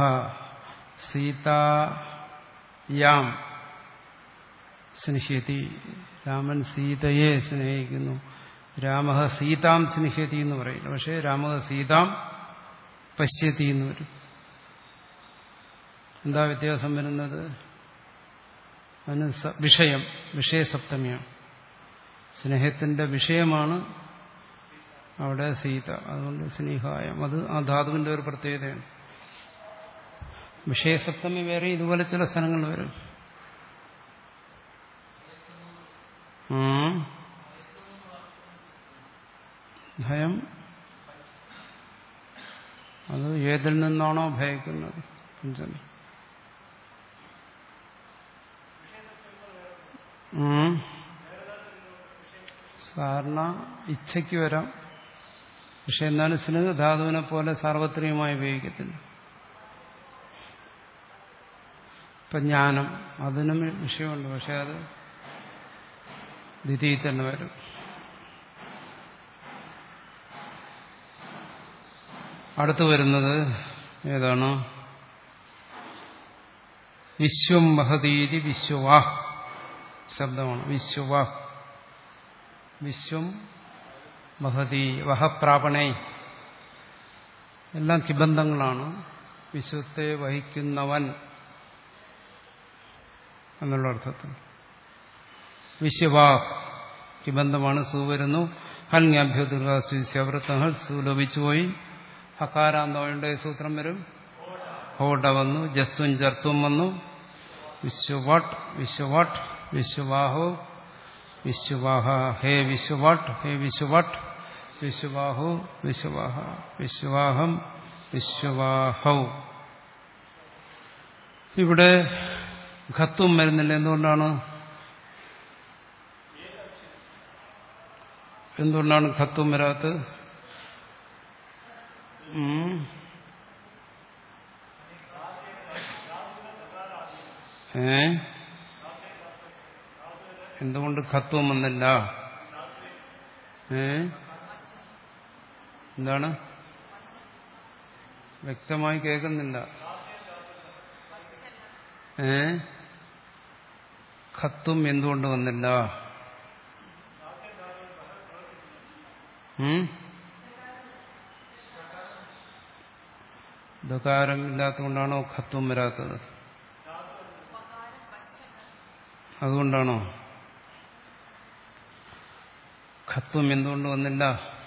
സീതായാം സ്നിഹ്യതി രാമൻ സീതയെ സ്നേഹിക്കുന്നു രാമ സീതാം സ്നിഹ്യതി എന്ന് പറയുന്നു പക്ഷേ രാമ സീതാം പശ്യതി എന്ന് വരും എന്താ വ്യത്യാസം വരുന്നത് അതിന് വിഷയം വിഷയസപ്തമിയാണ് സ്നേഹത്തിന്റെ വിഷയമാണ് അവിടെ സീത അതുകൊണ്ട് സ്നേഹായം അത് ആ ധാതുവിന്റെ ഒരു പ്രത്യേകതയാണ് വിഷയസപ്തമി വേറെ ഇതുപോലെ ചില സ്ഥലങ്ങളിൽ വരും ഭയം അത് ഏതിൽ നിന്നാണോ ഭയക്കുന്നത് പഞ്ചമി സാധാരണ ഇച്ഛയ്ക്ക് വരാം പക്ഷെ എന്നാലും സ്നേഹധാതുവിനെ പോലെ സാർവത്രികമായി ഉപയോഗിക്കത്തില്ല ഇപ്പൊ ജ്ഞാനം അതിനും വിഷയമുണ്ട് പക്ഷെ അത് ദ്വിതീയിൽ തന്നെ വരും അടുത്തു വരുന്നത് ഏതാണ് വിശ്വം മഹതീതി വിശ്വവാഹ് ശബ്ദമാണ് വിശ്വവാഹ് വിശ്വം മഹതി വഹപ്രാപണേ എല്ലാം കിബന്ധങ്ങളാണ് വിശ്വത്തെ വഹിക്കുന്നവൻ എന്നുള്ള അർത്ഥത്തിൽ വിശ്വവാഹ് കിബന്ധമാണ് സു വരുന്നു ഹൽങ്യാഭ്യുദുർഗാസ്വൃത്തങ്ങൾ സു ലഭിച്ചുപോയി ഹകാരാന്തോയുടെ സൂത്രം വരും ഹോട വന്നു ജസ്തും ചർത്തും വന്നു വിശ്വവാട്ട് വിശ്വവാട്ട് വിശ്വവാഹു വിശ്വവാഹ ഹേ വിശ്വവാട്ട് ഹേ വിശ്വവാട്ട് വിശ്വവാഹു വിശ്വവാഹ വിശ്വവാഹം വിശ്വവാഹൗ ഇവിടെ ഘത്വം വരുന്നില്ല എന്തുകൊണ്ടാണ് എന്തുകൊണ്ടാണ് ഘത്വം വരാത്തത് ഏ എന്തുകൊണ്ട് ഖത്വം വന്നില്ല ഏ എന്താണ് വ്യക്തമായി കേൾക്കുന്നില്ല ഏ ഖത്വം എന്തുകൊണ്ട് വന്നില്ല ദകാരം ഇല്ലാത്തതുകൊണ്ടാണോ ഖത്വം വരാത്തത് അതുകൊണ്ടാണോ ഖത്വം എന്തുകൊണ്ട് വന്നില്ല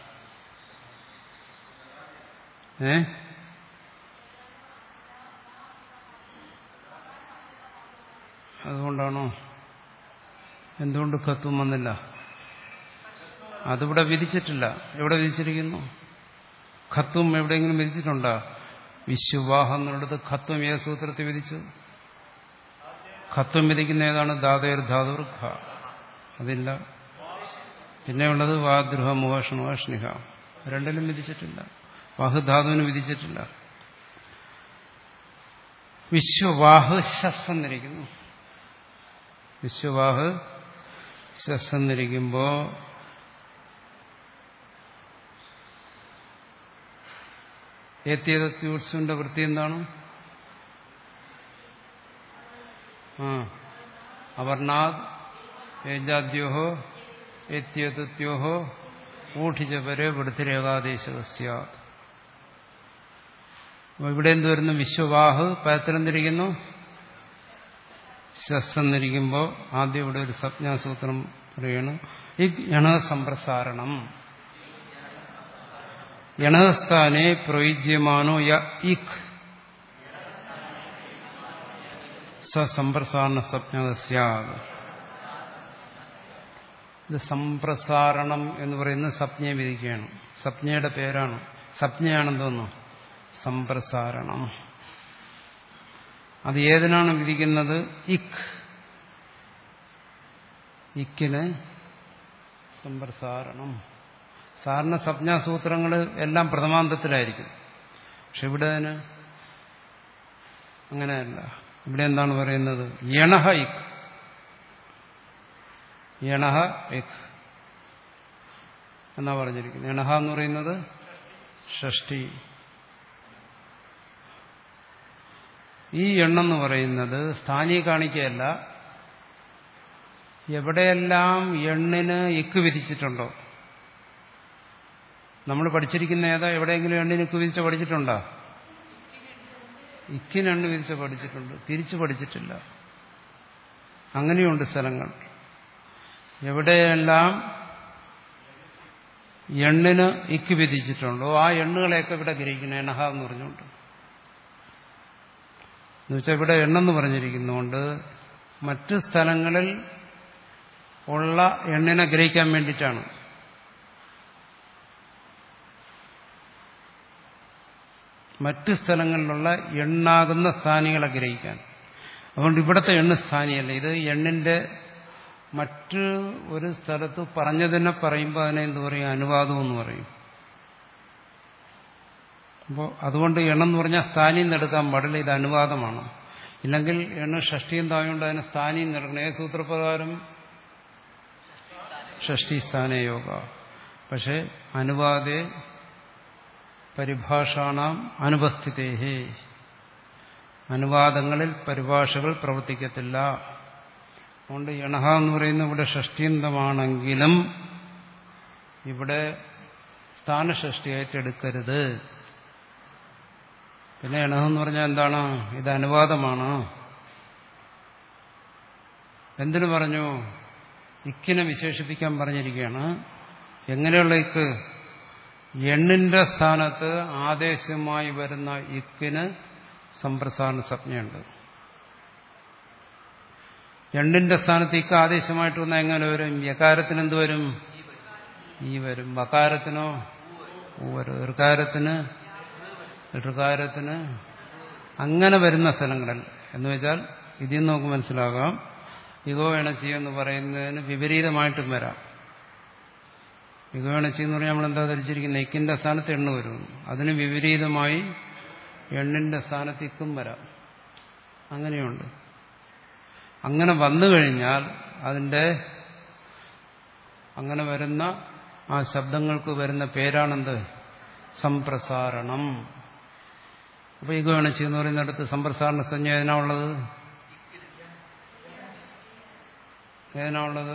ഏ അതുകൊണ്ടാണോ എന്തുകൊണ്ട് ഖത്വം വന്നില്ല അതിവിടെ വിധിച്ചിട്ടില്ല എവിടെ വിധിച്ചിരിക്കുന്നു ഖത്വം എവിടെയെങ്കിലും വിധിച്ചിട്ടുണ്ടോ വിശ്വവാഹം എന്നുള്ളത് ഖത്വം ഏത് സൂത്രത്തിൽ വിധിച്ചു ഖത്വം വിധിക്കുന്ന ഏതാണ് ധാതേർ ധാതുർ ഖ അതില്ല പിന്നെയുള്ളത് വാദ്രുഹ മുഹഷ്ണുഹഷ്ണിഹ രണ്ടിലും വിധിച്ചിട്ടില്ല വാഹുധാതുവിന് വിധിച്ചിട്ടില്ല വിശ്വവാഹ് ശസ് എന്നിരിക്കുന്നു വിശ്വവാഹ് ശസ് എന്നിരിക്കുമ്പോ ഏത്യതത്യൂത്സുവിന്റെ വൃത്തി എന്താണ് ആ അവർണാദ് ഏജാദ്യോഹോ എത്യതുത്യോഹോ ഊഠിച്ച പരെ വൃത്തിരേകാദേശ ഇവിടെ എന്ത് വരുന്നു വിശ്വവാഹ് പരത്തിലെന്തിരിക്കുന്നു ശസ്സെന്നിരിക്കുമ്പോൾ ആദ്യം ഇവിടെ ഒരു സംജ്ഞാസൂത്രം പറയണം ഇക് യണസമ്പ്രസാരണം യണസ്ഥാനെ പ്രയുജ്യമാനോ യ ഇക് സമ്പ്രസാരണ സംജ്ഞകസ്യാത് ഇത് സംപ്രസാരണം എന്ന് പറയുന്നത് സപ്ഞയെ വിധിക്കുകയാണ് സപ്ഞയുടെ പേരാണ് സപ്ഞയാണെന്തോന്നു സംപ്രസാരണം അത് ഏതിനാണ് വിധിക്കുന്നത് ഇക് ഇക്കിന് സംപ്രസാരണം സാധാരണ സംജ്ഞാസൂത്രങ്ങൾ എല്ലാം പ്രഥമാന്തത്തിലായിരിക്കും പക്ഷെ ഇവിടെ അതിന് അങ്ങനെയല്ല ഇവിടെ എന്താണ് പറയുന്നത് യണഹ ഇക് യണഹ ഇക് എന്നാ പറഞ്ഞിരിക്കുന്നത് യണഹ എന്ന് പറയുന്നത് ഷഷ്ടി ഈ എണ്ണെന്ന് പറയുന്നത് സ്ഥാനീയ കാണിക്കയല്ല എവിടെയെല്ലാം എണ്ണിന് ഇക്ക് വിധിച്ചിട്ടുണ്ടോ നമ്മൾ പഠിച്ചിരിക്കുന്ന ഏതാ എവിടെയെങ്കിലും എണ്ണിന് ഇക്ക് വിധിച്ച് പഠിച്ചിട്ടുണ്ടോ ഇക്കിന് എണ്ണ് വിധിച്ച് പഠിച്ചിട്ടുണ്ട് തിരിച്ചു പഠിച്ചിട്ടില്ല അങ്ങനെയുണ്ട് സ്ഥലങ്ങൾ എവിടെയെല്ലാം എണ്ണിന് ഇക്ക് വിധിച്ചിട്ടുണ്ടോ ആ എണ്ണുകളെയൊക്കെ ഇവിടെ ഗ്രഹിക്കണം എണഹ എന്ന് പറഞ്ഞുകൊണ്ട് എന്നുവെച്ചാൽ ഇവിടെ എണ്ണെന്ന് പറഞ്ഞിരിക്കുന്നതുകൊണ്ട് മറ്റ് സ്ഥലങ്ങളിൽ ഉള്ള എണ്ണിനെ ഗ്രഹിക്കാൻ വേണ്ടിയിട്ടാണ് മറ്റ് സ്ഥലങ്ങളിലുള്ള എണ്ണാകുന്ന സ്ഥാനികളെ ഗ്രഹിക്കാൻ അതുകൊണ്ട് ഇവിടുത്തെ എണ്ണ് സ്ഥാനിയല്ല ഇത് എണ്ണിന്റെ മറ്റ് ഒരു സ്ഥലത്ത് പറഞ്ഞതിനെ പറയുമ്പോൾ അതിനെ എന്ത് പറയും അനുവാദം എന്ന് പറയും അപ്പോൾ അതുകൊണ്ട് എണ്ണെന്ന് പറഞ്ഞാൽ സ്ഥാനിയിൽ നിന്ന് എടുക്കാൻ പാടില്ല ഇത് അനുവാദമാണ് ഇല്ലെങ്കിൽ എണ്ണ ഷഷ്ടിയും തായുണ്ട് അതിനെ സ്ഥാനിയിൽ നിന്ന് എടുക്കണം ഏത് സൂത്രപ്രകാരം ഷഷ്ടി സ്ഥാന യോഗ പക്ഷെ അനുവാദേ പരിഭാഷാണാം അനുപസ്ഥിതേഹേ അനുവാദങ്ങളിൽ പരിഭാഷകൾ പ്രവർത്തിക്കത്തില്ല അതുകൊണ്ട് യണഹ എന്ന് പറയുന്നത് ഇവിടെ ഷഷ്ടിയന്തമാണെങ്കിലും ഇവിടെ സ്ഥാനഷഷ്ടിയായിട്ട് എടുക്കരുത് പിന്നെ എണഹം എന്ന് പറഞ്ഞാൽ എന്താണ് ഇത് അനുവാദമാണ് എന്തിനു പറഞ്ഞു ഇക്കിനെ വിശേഷിപ്പിക്കാൻ പറഞ്ഞിരിക്കുകയാണ് എങ്ങനെയുള്ള ഇക്ക് എണ്ണിന്റെ സ്ഥാനത്ത് ആദേശമായി വരുന്ന ഇക്കിന് സംപ്രസാരണ സംജ്ഞയുണ്ട് എണ്ണിന്റെ സ്ഥാനത്ത് ഇക്ക് ആദേശമായിട്ട് വന്നാൽ എങ്ങനെ വരും യകാരത്തിന് എന്ത് വരും ഈ വരും വകാരത്തിനോ ഊ വരും ഇർക്കാരത്തിന് ഇർക്കാരത്തിന് അങ്ങനെ വരുന്ന സ്ഥലങ്ങളിൽ എന്ന് വെച്ചാൽ ഇതിൽ നിന്ന് നമുക്ക് മനസ്സിലാകാം ഇഗോ എണച്ചി എന്ന് പറയുന്നതിന് വിപരീതമായിട്ടും വരാം ഇഗോ എണച്ചി എന്ന് പറഞ്ഞാൽ നമ്മൾ എന്താ ധരിച്ചിരിക്കുന്നത് ഇക്കിന്റെ സ്ഥാനത്ത് എണ്ണ വരും അതിന് വിപരീതമായി എണ്ണിന്റെ സ്ഥാനത്ത് ഇക്കും വരാം അങ്ങനെയുണ്ട് അങ്ങനെ വന്നു കഴിഞ്ഞാൽ അതിന്റെ അങ്ങനെ വരുന്ന ആ ശബ്ദങ്ങൾക്ക് വരുന്ന പേരാണെന്ത് സംപ്രസാരണം അപ്പൊ ഇഗോ എണച്ചി എന്ന് പറയുന്നിടത്ത് സംപ്രസാരണ സംജ്ഞ ഏതിനാ ഉള്ളത് ഏതിനാ ഉള്ളത്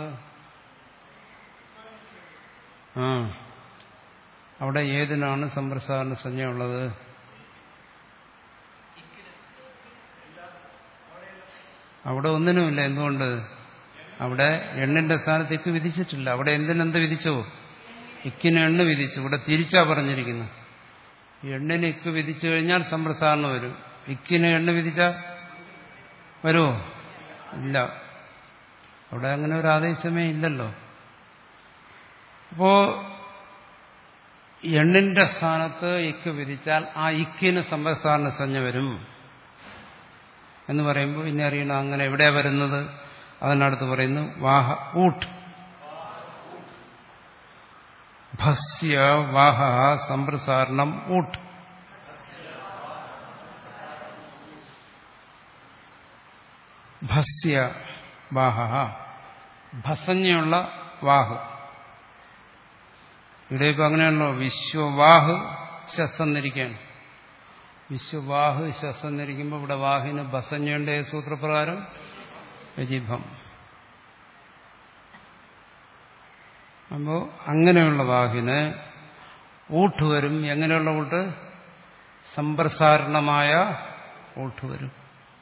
ആ അവിടെ ഏതിനാണ് സംപ്രസാരണ സംജ്ഞ ഉള്ളത് അവിടെ ഒന്നിനുമില്ല എന്തുകൊണ്ട് അവിടെ എണ്ണിന്റെ സ്ഥാനത്ത് ഇക്ക് വിധിച്ചിട്ടില്ല അവിടെ എന്തിനെന്ത് വിധിച്ചോ ഇക്കിന് എണ്ണ് വിധിച്ചു ഇവിടെ തിരിച്ചാ പറഞ്ഞിരിക്കുന്നു എണ്ണിന് ഇക്ക് വിധിച്ചു കഴിഞ്ഞാൽ സംപ്രസാരണം വരും ഇക്കിന് എണ്ണ് വിധിച്ച വരുമോ ഇല്ല അവിടെ അങ്ങനെ ഒരു ആദേശമേ ഇല്ലല്ലോ അപ്പോ എണ്ണിന്റെ സ്ഥാനത്ത് ഇക്ക് വിധിച്ചാൽ ആ ഇക്കിന് സംപ്രസാരണ സംജ്ഞ വരും എന്ന് പറയുമ്പോൾ പിന്നെ അറിയണം അങ്ങനെ എവിടെയാ വരുന്നത് അതിനടുത്ത് പറയുന്നു വാഹ ഊട്ട് ഭസ്യ വാഹ സംപ്രസാരണം ഊട്ട് ഭസ്യ വാഹ ഭസഞ്ഞയുള്ള വാഹ് ഇവിടെ ഇപ്പൊ അങ്ങനെയാണല്ലോ വിശ്വവാഹ് ശസ്സന്നിരിക്കുകയാണ് വിശ്വവാഹ് ശസ്സന്നിരിക്കുമ്പോൾ ഇവിടെ വാഹിന് ഭസഞ്ഞയുടെ സൂത്രപ്രകാരം രജിഭം അപ്പോൾ അങ്ങനെയുള്ള വാഹിന് ഊട്ട് വരും എങ്ങനെയുള്ള ഊട്ട് സമ്പ്രസാരണമായ ഊട്ട് വരും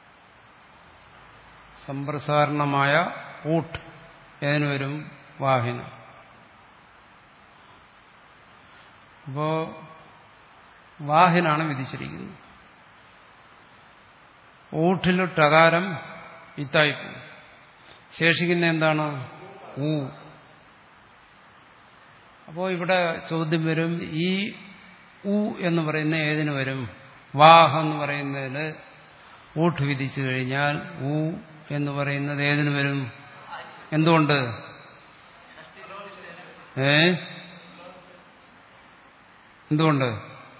സമ്പ്രസാരണമായ ഊട്ട് ഏതിന് വരും വാഹിന അപ്പോ വാഹിനാണ് വിധിച്ചിരിക്കുന്നത് ഊട്ടിൽ ടകാരം ഇത്തായിപ്പോ ശേഷിക്കുന്ന എന്താണ് ഊ അപ്പോ ഇവിടെ ചോദ്യം വരും ഈ ഉ എന്ന് പറയുന്ന ഏതിന് വരും വാഹ എന്ന് പറയുന്നതിന് ഊട്ട് വിധിച്ചു കഴിഞ്ഞാൽ ഊ എന്ന് പറയുന്നത് ഏതിന് വരും എന്തുകൊണ്ട് ഏ എന്തുകൊണ്ട്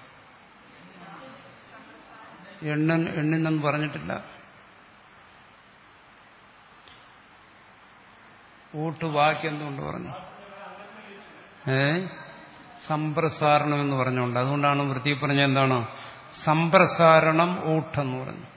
എണ്ണൻ എണ്ണിന്നെന്ന് പറഞ്ഞിട്ടില്ല ഊട്ട് വാക്ക് എന്തുകൊണ്ട് പറഞ്ഞു ഏ സമ്പ്രസാരണം എന്ന് പറഞ്ഞുകൊണ്ട് അതുകൊണ്ടാണ് വൃത്തി പറഞ്ഞ എന്താണ് സമ്പ്രസാരണം ഊട്ടെന്ന് പറഞ്ഞു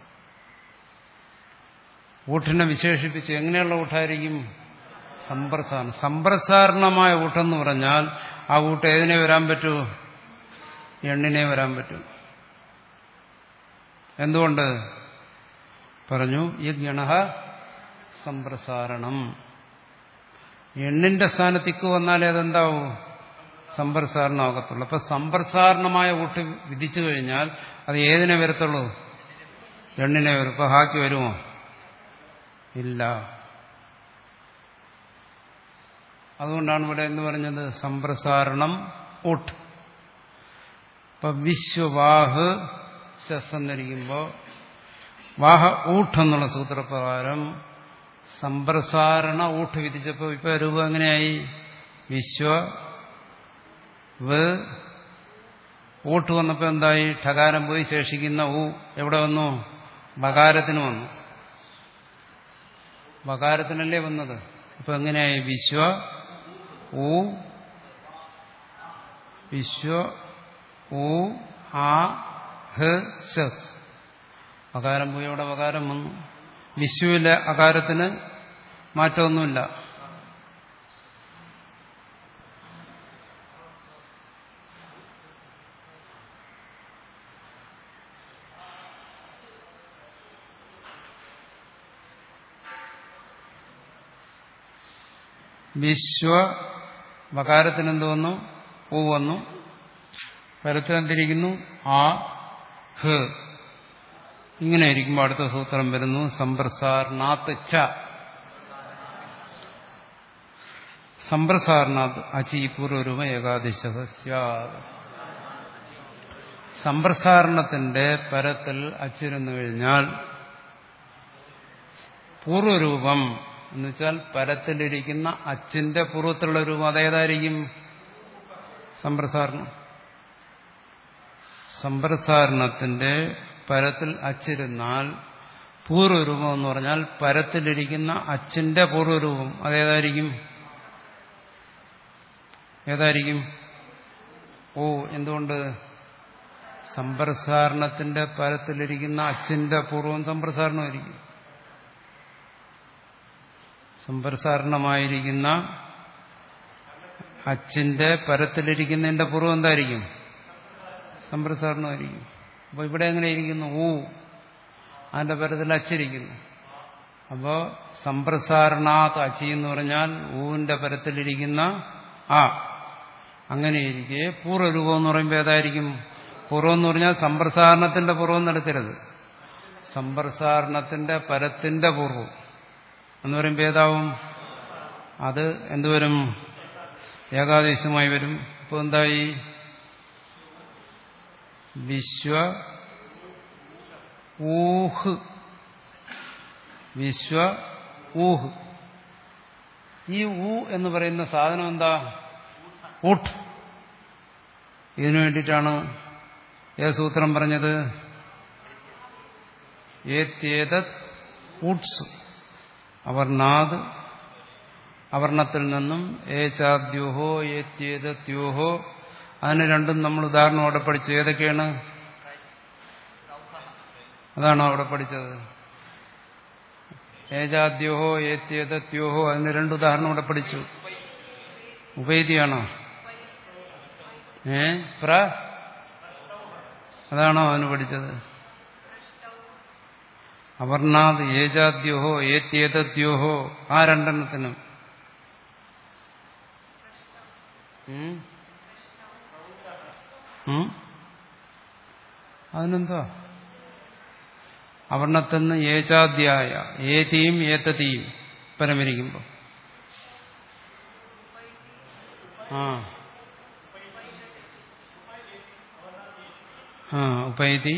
ഊട്ടിനെ വിശേഷിപ്പിച്ച് എങ്ങനെയുള്ള ഊട്ടായിരിക്കും സമ്പ്രസാരണം സമ്പ്രസാരണമായ ഊട്ടെന്ന് പറഞ്ഞാൽ ആ ഊട്ട് ഏതിനെ വരാൻ പറ്റൂ എണ്ണിനെ വരാൻ പറ്റൂ എന്തുകൊണ്ട് പറഞ്ഞു ഈ ഗണഹ സമ്പ്രസാരണം എണ്ണിന്റെ സ്ഥാനത്തേക്ക് വന്നാലേ അതെന്താവൂ സമ്പ്രസാരണമാകത്തുള്ളൂ അപ്പൊ സമ്പ്രസാരണമായ ഊട്ട് വിധിച്ചു കഴിഞ്ഞാൽ അത് ഏതിനെ വരത്തുള്ളൂ എണ്ണിനെ വരും ഇപ്പൊ ഹാക്കി വരുമോ ഇല്ല അതുകൊണ്ടാണ് ഇവിടെ എന്ന് പറഞ്ഞത് സമ്പ്രസാരണം ഊട്ട് ഇപ്പൊ വിശ്വവാഹ് ശസ് എന്നിരിക്കുമ്പോൾ വാഹ ഊട്ട് എന്നുള്ള സൂത്രപ്രകാരം സമ്പ്രസാരണ ഊട്ട് വിധിച്ചപ്പോൾ ഇപ്പൊ രൂപം എങ്ങനെയായി വിശ്വ വ് ഊട്ട് വന്നപ്പോൾ എന്തായി ഠകാരം പോയി ശേഷിക്കുന്ന ഊ എവിടെ വന്നു ബകാരത്തിന് വന്നു ബകാരത്തിനല്ലേ വന്നത് അപ്പൊ എങ്ങനെയായി വിശ്വ ഊ വിശ്വ ഊ ആ ഹ് ശസ് അകാരം പോയി അവിടെ അകാരം വന്നു വിശ്വയിലെ അകാരത്തിന് മാറ്റമൊന്നുമില്ല വിശ്വ വകാരത്തിന് എന്ത് വന്നു ഊ വന്നു പരത്തിൽ എന്തിരിക്കുന്നു ആ ഹ് ഇങ്ങനെ ഇരിക്കുമ്പോൾ അടുത്ത സൂത്രം വരുന്നു സമ്പ്രസാരണാത്ത് ച സമ്പ്രസാരണാത്ത് അചി പൂർവരൂപ ഏകാദശ സമ്പ്രസാരണത്തിന്റെ പരത്തിൽ അച്ചിരുന്നു കഴിഞ്ഞാൽ പൂർവരൂപം എന്നുവെച്ചാൽ പരത്തിലിരിക്കുന്ന അച്ചിന്റെ പൂർവ്വത്തിലുള്ള രൂപം അതേതായിരിക്കും സമ്പ്രസാരണം സമ്പ്രസാരണത്തിന്റെ പരത്തിൽ അച്ചിരുന്നാൽ പൂർവ്വരൂപം എന്ന് പറഞ്ഞാൽ പരത്തിലിരിക്കുന്ന അച്ചിന്റെ പൂർവ്വരൂപം അതേതായിരിക്കും ഏതായിരിക്കും ഓ എന്തുകൊണ്ട് സമ്പ്രസാരണത്തിന്റെ പരത്തിലിരിക്കുന്ന അച്ചിന്റെ പൂർവ്വം സമ്പ്രസാരണമായിരിക്കും സമ്പ്രസാരണമായിരിക്കുന്ന അച്ചിന്റെ പരത്തിലിരിക്കുന്നതിന്റെ പൂർവ്വം എന്തായിരിക്കും സമ്പ്രസാരണമായിരിക്കും അപ്പോൾ ഇവിടെ എങ്ങനെ ഇരിക്കുന്നു ഊ അതിന്റെ പരത്തിൽ അച്ചിരിക്കുന്നു അപ്പോൾ സമ്പ്രസാരണാത്ത് അച്ചി എന്ന് പറഞ്ഞാൽ ഊവിന്റെ പരത്തിലിരിക്കുന്ന ആ അങ്ങനെയിരിക്കെ പൂർവ്വരൂപം എന്ന് പറയുമ്പോൾ ഏതായിരിക്കും പൂർവ്വം എന്ന് പറഞ്ഞാൽ സമ്പ്രസാരണത്തിന്റെ പൂർവ്വം നടക്കരുത് സമ്പ്രസാരണത്തിന്റെ പരത്തിന്റെ പൂർവ്വം എന്ന് പറയുമ്പോൾ ഏതാവും അത് എന്തുവരും ഏകാദേശമായി വരും ഇപ്പോൾ എന്തായി വിശ്വ ഊഹ് വിശ്വ ഊഹ് ഈ ഊ എന്ന് പറയുന്ന സാധനം എന്താ ഊട്ട് ഇതിനു വേണ്ടിയിട്ടാണ് ഏത് സൂത്രം പറഞ്ഞത് ഏത്യേതത് ഊട്സ് അവർണാത് അവർണത്തിൽ നിന്നും ഏചാദ്യോഹോ ഏത്യേതത്യോഹോ അതിന് രണ്ടും നമ്മൾ ഉദാഹരണം അവിടെ പഠിച്ചു ഏതൊക്കെയാണ് അതാണോ അവിടെ പഠിച്ചത് ഏജാദ്യോഹോ ഏത്യേതത്യോഹോ അതിന് രണ്ട് ഉദാഹരണം അവിടെ പഠിച്ചു ഉപേതിയാണോ ഏ പ്ര അതാണോ അവന് പഠിച്ചത് അവർണാദ് ഏജാദ്യോഹോ ഏത്യേതദ്യോഹോ ആ രണ്ടെണ്ണത്തിനും ഉം? ഉം? അതിനെന്താ അവർണത്തിന്ന് ഏജാദ്യായ ഏതിയും ഏതതിയും പരമരിക്കുമ്പോൾ ആ ആ ഉപൈതി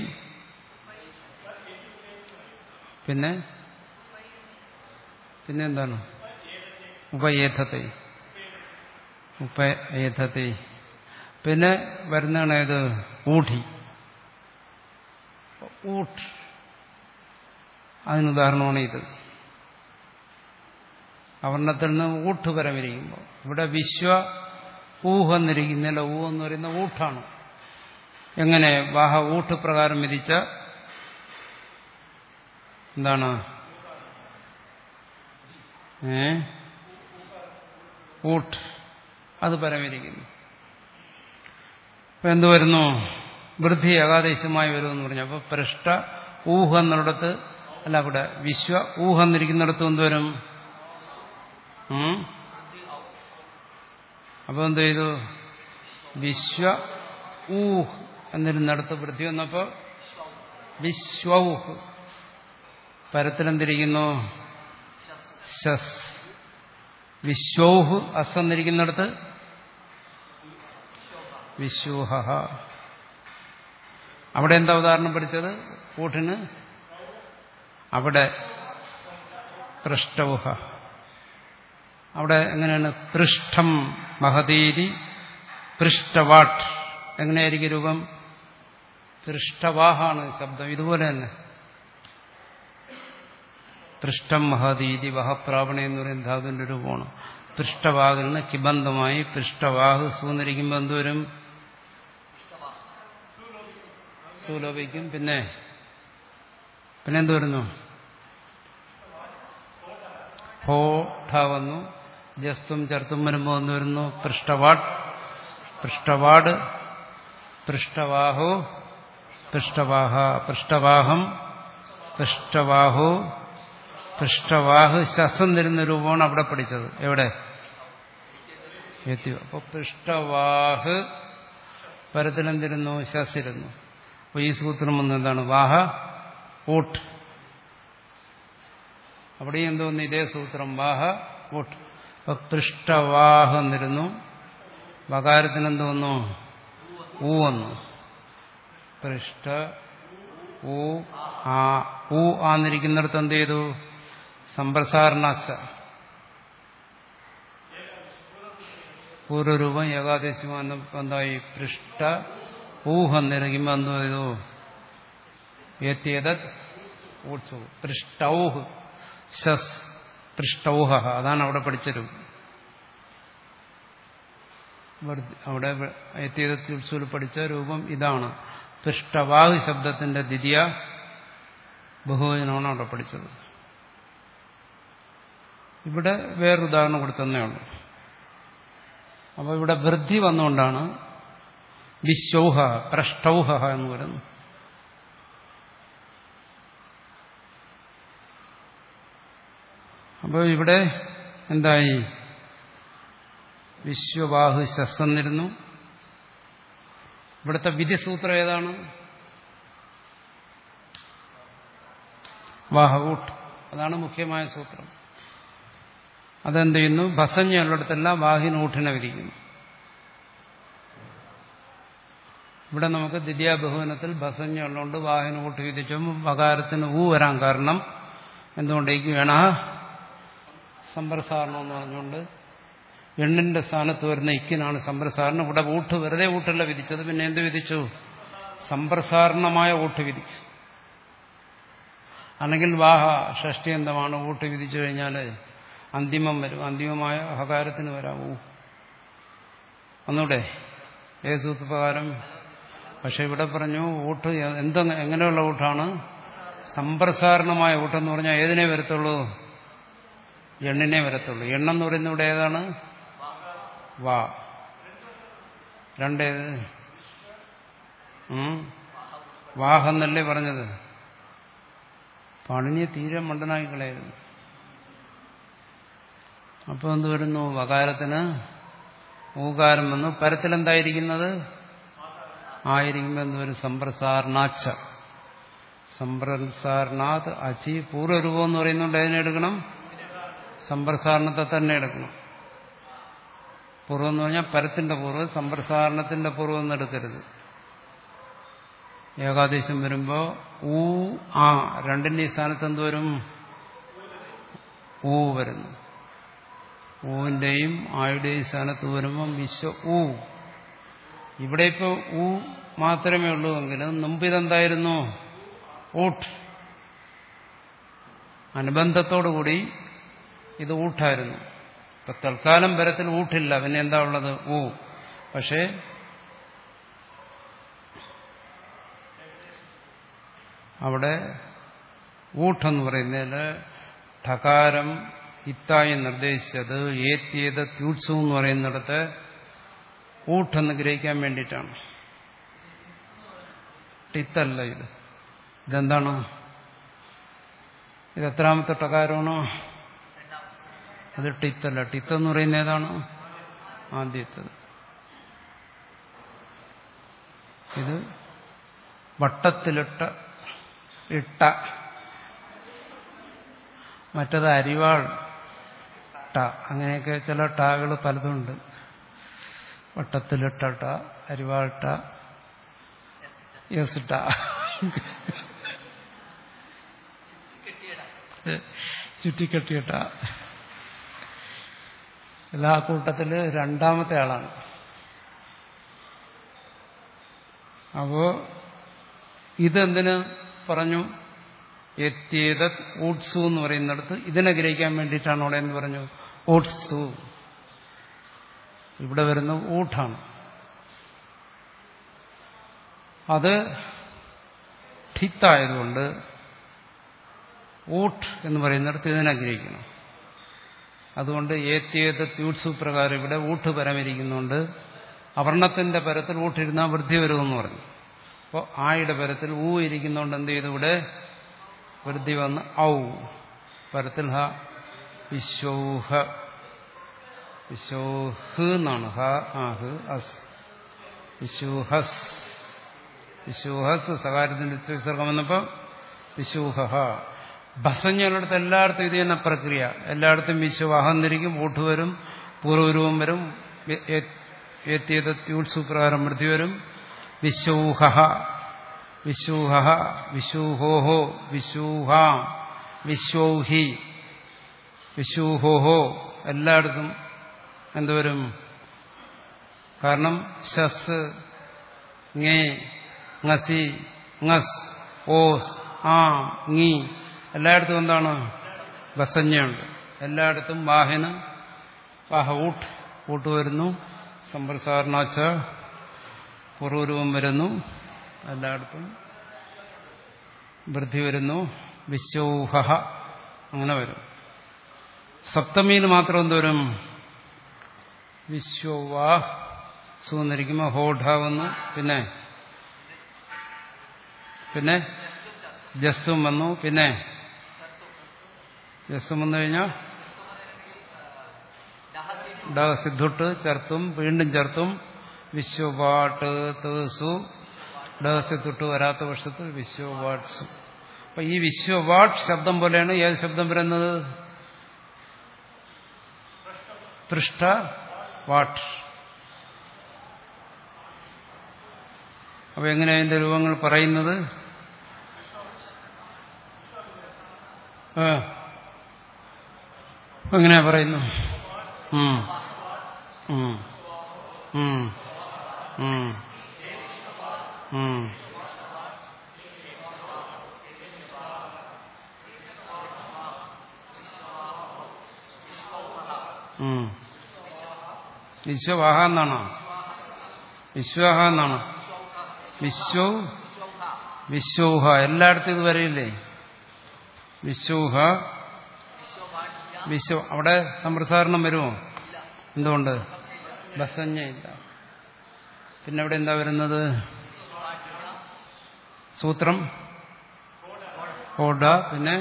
പിന്നെ പിന്നെ എന്താണ് ഉപയേധത്തെ ഉപയേധത്തെ പിന്നെ വരുന്നതാണ് ഏത് ഊഠി ഊട്ട് അതിനുദാഹരണമാണ് ഇത് അവർണത്തിൽ നിന്ന് ഊട്ട് പരമിരിക്കുമ്പോൾ ഇവിടെ വിശ്വ ഊഹ് എന്നിരിക്കുന്നില്ല ഊ എന്ന് പറയുന്ന ഊട്ടാണ് എങ്ങനെ വാഹ ഊട്ട് പ്രകാരം വിരിച്ച എന്താണ് ഏ ഊട്ട് അത് പരമിരിക്കുന്നു ഇപ്പൊ എന്ത് വരുന്നു വൃദ്ധി ഏകാദേശമായി വരുമെന്ന് പറഞ്ഞു അപ്പൊ പൃഷ്ട ഊഹ എന്നിടത്ത് അല്ല അവിടെ വിശ്വ ഊഹ എന്നിരിക്കുന്നിടത്ത് എന്തുവരും ഉം? അപ്പൊ എന്ത് ചെയ്തു വിശ്വ ഊഹ് എന്നിരുന്നിടത്ത് വൃദ്ധി വന്നപ്പോ വിശ്വൗഹ് പരത്തിലെന്തിരിക്കുന്നു ശസ് വിശ്വൗഹ് അസ് എന്നിരിക്കുന്നിടത്ത് വിശ്വഹ അവിടെ എന്താ ഉദാഹരണം പഠിച്ചത് കൂട്ടിന് അവിടെ പൃഷ്ടൗഹ അവിടെ എങ്ങനെയാണ് പൃഷ്ഠം മഹതീരി പൃഷ്ടവാട്ട് എങ്ങനെയായിരിക്കും രൂപം പൃഷ്ടവാഹാണ് ശബ്ദം ഇതുപോലെ തന്നെ പൃഷ്ടം മഹതീതി വഹപ്രാവണ എന്ന് പറയുന്ന ധാതുവിന്റെ രൂപമാണ് പൃഷ്ടവാഹിൽ നിന്ന് കിബന്ധമായി പൃഷ്ടവാഹ് സൂന്നിരിക്കുമ്പോൾ എന്തോരും സൂലോപിക്കും പിന്നെ പിന്നെ എന്ത് വരുന്നു ഹോ ഠ വന്നു ജസ്തും ചേർത്തും വരുമ്പോൾ എന്ത് വരുന്നു പൃഷ്ടവാട് പൃഷ്ടവാട് പൃഷ്ടവാഹോ പൃഷ്ടവാഹ പൃഷ്ടവാഹം പൃഷ്ടവാഹോ പൃഷ്ടവാഹ് ശസം തരുന്ന രൂപമാണ് അവിടെ പഠിച്ചത് എവിടെ അപ്പൊ പൃഷ്ടവാഹ് പരത്തിലെന്തിരുന്നു ശസിരുന്നു അപ്പൊ ഈ സൂത്രം വന്ന് എന്താണ് വാഹ ഊട്ട് അവിടെയും എന്തോന്ന് ഇതേ സൂത്രം വാഹ ഊട്ട് അപ്പൊ പൃഷ്ടവാഹ് എന്നിരുന്നു വകാരത്തിന് എന്തോന്നു ഊ വന്നു പൃഷ്ട ഊ ആ ഊ ആന്നിരിക്കുന്നിടത്ത് എന്ത് ചെയ്തു സമ്പ്രസാരണാച്ച പൂർവ്വരൂപം ഏകാദശിമാനം എന്തായി പൃഷ്ട ഊഹ് എന്നിരിക്കുമ്പോൾ എന്ത് ചെയ്തു ഏത്യേതത് ഊത്സു പൃഷ്ടൗഹ് ശസ് പൃഷ്ടൗഹ അതാണ് അവിടെ പഠിച്ചത് അവിടെ എത്തിയതത്സുൽ പഠിച്ച രൂപം ഇതാണ് പൃഷ്ടവാഹ് ശബ്ദത്തിന്റെ ദ്വിതീയ ബഹുവചനമാണ് അവിടെ പഠിച്ചത് ഇവിടെ വേറൊരു ഉദാഹരണം കൊടുത്തന്നേ ഉള്ളൂ അപ്പോൾ ഇവിടെ വൃദ്ധി വന്നുകൊണ്ടാണ് വിശ്വൗഹ പ്രഷ്ടൗഹ എന്ന് പറയുന്നത് അപ്പോൾ ഇവിടെ എന്തായി വിശ്വബാഹു ശസ്സന്നിരുന്നു ഇവിടുത്തെ വിധിസൂത്രം ഏതാണ് വാഹൂട്ട് അതാണ് മുഖ്യമായ സൂത്രം അതെന്ത് ചെയ്യുന്നു ഭസഞ്ഞുള്ളിടത്തെല്ലാം വാഹിനൂട്ടിനെ വിധിക്കുന്നു ഇവിടെ നമുക്ക് ദ്വിതീയ ബഹുവനത്തിൽ ഭസഞ്ഞ ഉള്ളതുകൊണ്ട് വാഹിനൂട്ട് വിധിച്ചുമ്പോൾ വകാരത്തിന് ഊ വരാൻ കാരണം എന്തുകൊണ്ടേക്ക് വേണ സമ്പ്രസാരണം എന്ന് പറഞ്ഞുകൊണ്ട് എണ്ണിന്റെ സ്ഥാനത്ത് വരുന്ന ഇക്കിനാണ് സമ്പ്രസാരണം ഇവിടെ ഊട്ട് വെറുതെ ഊട്ടല്ല വിധിച്ചത് പിന്നെ എന്ത് വിധിച്ചു സമ്പ്രസാരണമായ ഊട്ട് വിധിച്ചു അല്ലെങ്കിൽ വാഹ ഷഷ്ടിയന്തമാണ് ഊട്ട് വിധിച്ചു കഴിഞ്ഞാൽ അന്തിമം വരും അന്തിമമായ ഹകാരത്തിന് വരാമൂ ഒന്നൂടെ ഏസൂത്ത് പ്രകാരം പക്ഷെ ഇവിടെ പറഞ്ഞു ഊട്ട് എന്ത് എങ്ങനെയുള്ള ഊട്ടാണ് സമ്പ്രസാരണമായ ഊട്ടെന്ന് പറഞ്ഞാൽ ഏതിനെ വരത്തുള്ളൂ എണ്ണിനെ വരത്തുള്ളൂ എണ്ണെന്ന് പറയുന്നത് ഇവിടെ ഏതാണ് വാ രണ്ടേത് ഉം? വാഹെന്നല്ലേ പറഞ്ഞത് പണിനെ തീരെ മണ്ടനാക്കി കളയരുത് അപ്പൊ എന്ത് വരുന്നു വകാരത്തിന് ഊകാരം വന്നു പരത്തിലെന്തായിരിക്കുന്നത് ആയിരിക്കുമ്പോൾ എന്ത് വരും സമ്പ്രസാരണാച്ച സമ്പ്രസാരണാത് അചി പൂർവ്വരൂപം എന്ന് പറയുന്നുണ്ട് അതിനെടുക്കണം സമ്പ്രസാരണത്തെ തന്നെ എടുക്കണം പൂർവ്വം എന്ന് പറഞ്ഞാൽ പരത്തിന്റെ പൂർവ്വം സമ്പ്രസാരണത്തിന്റെ പൂർവ്വം എന്ന് എടുക്കരുത് ഏകാദേശം വരുമ്പോ ഊ ആ രണ്ടിന്റെ ഈ സ്ഥാനത്ത് എന്ത് വരും ഊ വരുന്നു ഊവിന്റെയും ആയുടെയും സ്ഥാനത്ത് വരുമ്പം വിശ്വ ഊ ഇവിടെ ഇപ്പൊ ഊ മാത്രമേ ഉള്ളൂ എങ്കിലും മുമ്പ് ഇതെന്തായിരുന്നു ഊട്ട് അനുബന്ധത്തോടുകൂടി ഇത് ഊട്ടായിരുന്നു ഇപ്പൊ തൽക്കാലം പരത്തിൽ ഊട്ടില്ല പിന്നെ എന്താ ഉള്ളത് ഊ പക്ഷേ അവിടെ ഊട്ടെന്ന് പറയുന്നതിൽ ഠകാരം ഇത്തായി നിർദ്ദേശിച്ചത് ഏത്യേത ത്യൂട്സു എന്ന് പറയുന്നിടത്ത് ഊട്ടെന്ന് ഗ്രഹിക്കാൻ വേണ്ടിയിട്ടാണ് ടിത്തല്ല ഇത് ഇതെന്താണ് ഇത് എത്രാമത്തെ ടകാരമാണോ അത് ടിത്തല്ല ടിത്തെന്ന് പറയുന്ന ഏതാണ് ആദ്യത്തത് ഇത് വട്ടത്തിലിട്ട ഇട്ട മറ്റത് അരിവാൾ ട അങ്ങനെയൊക്കെ ചില ടാകൾ പലതുണ്ട് വട്ടത്തിലിട്ട ട അരിവാൾ ട യെസ് ട ചുറ്റിക്കെട്ടിയ ട എല്ലാ കൂട്ടത്തില് രണ്ടാമത്തെ ആളാണ് അപ്പോ ഇതെന്തിന് പറഞ്ഞു എത്തിയത് ഊട്സു എന്ന് പറയുന്നിടത്ത് ഇതിനെ ഗ്രഹിക്കാൻ വേണ്ടിയിട്ടാണ് അവിടെ എന്ന് പറഞ്ഞു ഊട്സു ഇവിടെ വരുന്ന ഊട്ടാണ് അത് ഠിത്തായതുകൊണ്ട് ഊട്ട് എന്ന് പറയുന്നിടത്ത് ഇതിനെ ഗ്രഹിക്കണം അതുകൊണ്ട് ഏത്യേത് ത്യൂട്സു പ്രകാരം ഇവിടെ ഊട്ട് പരമിരിക്കുന്നുണ്ട് അവർണത്തിന്റെ പരത്തിൽ ഊട്ടിരുന്നാൽ വൃദ്ധി വരുമെന്ന് പറഞ്ഞു അപ്പോൾ ആയുടെ പരത്തിൽ ഊ ഇരിക്കുന്നതുകൊണ്ട് എന്ത് ചെയ്തു ഇവിടെ വൃദ്ധി വന്ന് ഔ പരത്തിൽ ഹ വിശ്വൗഹ വിശ്വഹ് എന്നാണ് ഹ ആ ഹ് അസ് വിശ്വഹസ് വിശ്വഹസ് സകാരത്തിന്റെ വിസർഗം വന്നപ്പോൾ വിശ്വഹ ഭസഞ്ഞുള്ളിടത്ത് എല്ലായിടത്തും ഇത് തന്നെ പ്രക്രിയ എല്ലായിടത്തും വിശ്വവാഹം തിരിക്കും വോട്ട് വരും പൂർവരൂപം വരും ഏത്യതൂത്സുപ്രകാരം വൃത്തി വരും വിശ്വൂഹ വിശ്വൂഹ വിശ്വൂഹോഹോ വിശ്വൂഹ വിശ്വൗഹി വിശ്വൂഹോഹോ എല്ലായിടത്തും എന്തുവരും കാരണം ശസ് ngേ ngസി ngസ് ഓസ് ആ ngി എല്ലായിടത്തും എന്താണ് ബസഞ്ഞയുണ്ട് എല്ലായിടത്തും വാഹന വാഹ ഊട്ട് ഊട്ട് വരുന്നു സമ്പ്രസാരണാച്ച പൂർവരൂപം വരുന്നു എല്ലായിടത്തും വൃദ്ധി വരുന്നു വിശ്വൗഹ അങ്ങനെ വരും സപ്തമിയിൽ മാത്രം എന്തോരും വിശ്വവാ സൂന്നിരിക്കുമ്പോൾ ഹോഢാവുന്നു പിന്നെ പിന്നെ ജസ്തും വന്നു പിന്നെ ജസ്തും വന്നു കഴിഞ്ഞാൽ ഡ സിദ്ധുട്ട് ചേർത്തും വീണ്ടും ചേർത്തും വിശ്വവാട്ട് തേസു ഡ സിദ്ധുട്ട് വരാത്ത വർഷത്തിൽ വിശ്വവാട്സു അപ്പൊ ഈ വിശ്വവാട്ട് ശബ്ദം പോലെയാണ് ഏത് ശബ്ദം വരുന്നത് പൃഷ്ഠ വാട്ട് അപ്പൊ എങ്ങനെ അതിന്റെ രൂപങ്ങൾ പറയുന്നത് എങ്ങനെയാ പറയുന്നു ഉം. ഉം. ഉം. ഉം. ഉം. ഉം. വിശ്വവാഹ എന്നാണോ വിശ്വാഹ എന്നാണോ വിശ്വ വിശ്വൂഹ എല്ലായിടത്തും ഇത് വരില്ലേ വിശ്വൂഹ വിശ്വ അവിടെ സമ്പ്രസാരണം വരുമോ എന്തുകൊണ്ട് ബസഞ്ഞയില്ല പിന്നെ അവിടെ എന്താ വരുന്നത് സൂത്രം ഓട പിന്നെ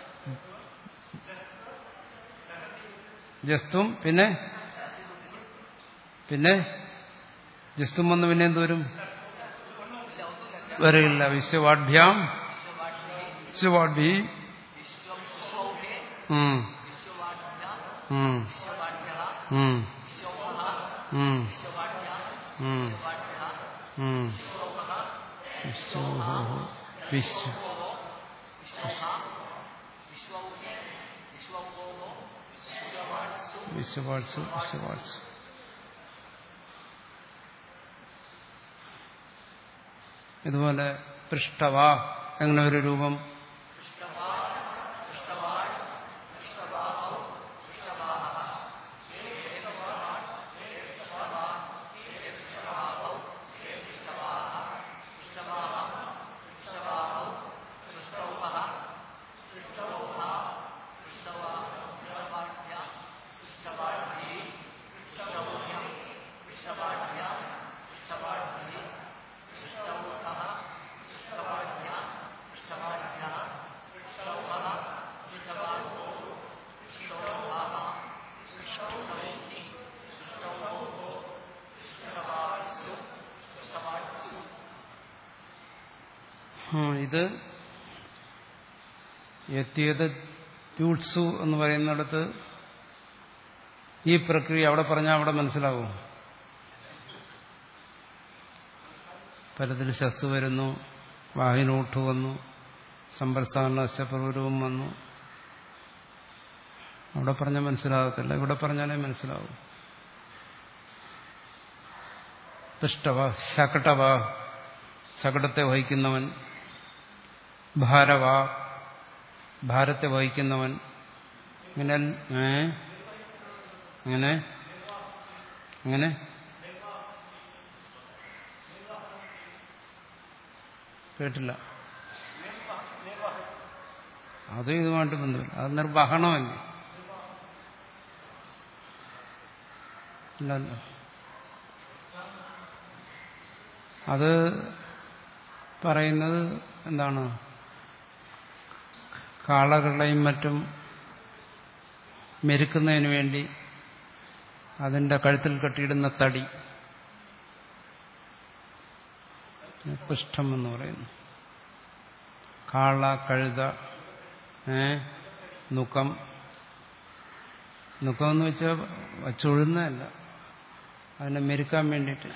ജസ്തും പിന്നെ പിന്നെ ജസ്തും വന്ന് പിന്നെ എന്തോരും വരില്ല വിശ്വവാഢ്യാം വിശ്വവാഢ്യ ഉം ഉം ഉം ഉം ഉം ഉം വിശ്വ വിശ്വ വിശ്വവാത്സു വിശ്വവാത്സു ഇതുപോലെ പൃഷ്ഠവ എങ്ങനെ ഒരു രൂപം ഇത് എത്തിയത് ട്യൂട്സു എന്ന് പറയുന്നിടത്ത് ഈ പ്രക്രിയ അവിടെ പറഞ്ഞാൽ അവിടെ മനസ്സിലാവും പലതിൽ ശസ് വരുന്നു വാഹിനോട്ട് വന്നു സമ്പ്രസ്ഥാനശപൂർവം വന്നു അവിടെ പറഞ്ഞാൽ മനസ്സിലാകത്തില്ല ഇവിടെ പറഞ്ഞാലേ മനസ്സിലാവും പൃഷ്ടവ ശകടവ ശകടത്തെ വഹിക്കുന്നവൻ ഭാരവ ഭാരത്തെ വഹിക്കുന്നവൻ ഇങ്ങനെ ഏ അങ്ങനെ അങ്ങനെ കേട്ടില്ല അതും ഇതുമായിട്ട് ബന്ധമില്ല അത് നിർവഹണമല്ലേ ഇല്ലല്ലോ അത് പറയുന്നത് എന്താണ് കാളകളെയും മറ്റും മെരുക്കുന്നതിന് വേണ്ടി അതിന്റെ കഴുത്തിൽ കെട്ടിയിടുന്ന തടി പുഷ്ടം എന്ന് പറയുന്നു കാള കഴുത ഏ നുക്കം നുക്കം എന്ന് വെച്ചാൽ വച്ചൊഴുന്നതല്ല അതിനെ മെരുക്കാൻ വേണ്ടിയിട്ട്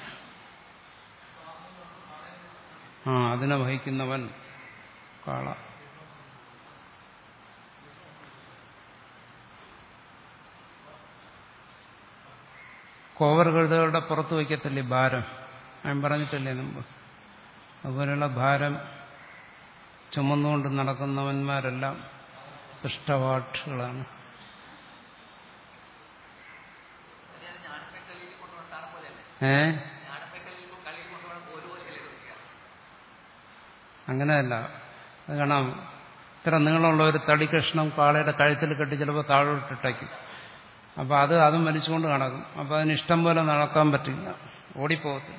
ആ അതിനെ വഹിക്കുന്നവൻ കാള കോവർ കഴുതകളുടെ പുറത്ത് വയ്ക്കത്തില്ലേ ഭാരം ഞാൻ പറഞ്ഞിട്ടില്ലേ മുമ്പ് അതുപോലെയുള്ള ഭാരം ചുമന്നുകൊണ്ട് നടക്കുന്നവന്മാരെല്ലാം ഇഷ്ടവാട്ടുകളാണ് ഏ അങ്ങനെയല്ല അത് കാണാം ഇത്ര നീളമുള്ള ഒരു തടി കഷ്ണം കാളയുടെ കഴുത്തിൽ കെട്ടി ചിലപ്പോൾ താഴോട്ടിട്ടേക്കും അപ്പോൾ അത് അതും വലിച്ചുകൊണ്ട് നടക്കും അപ്പോൾ അതിന് ഇഷ്ടം പോലെ നടക്കാൻ പറ്റില്ല ഓടിപ്പോകത്തില്ല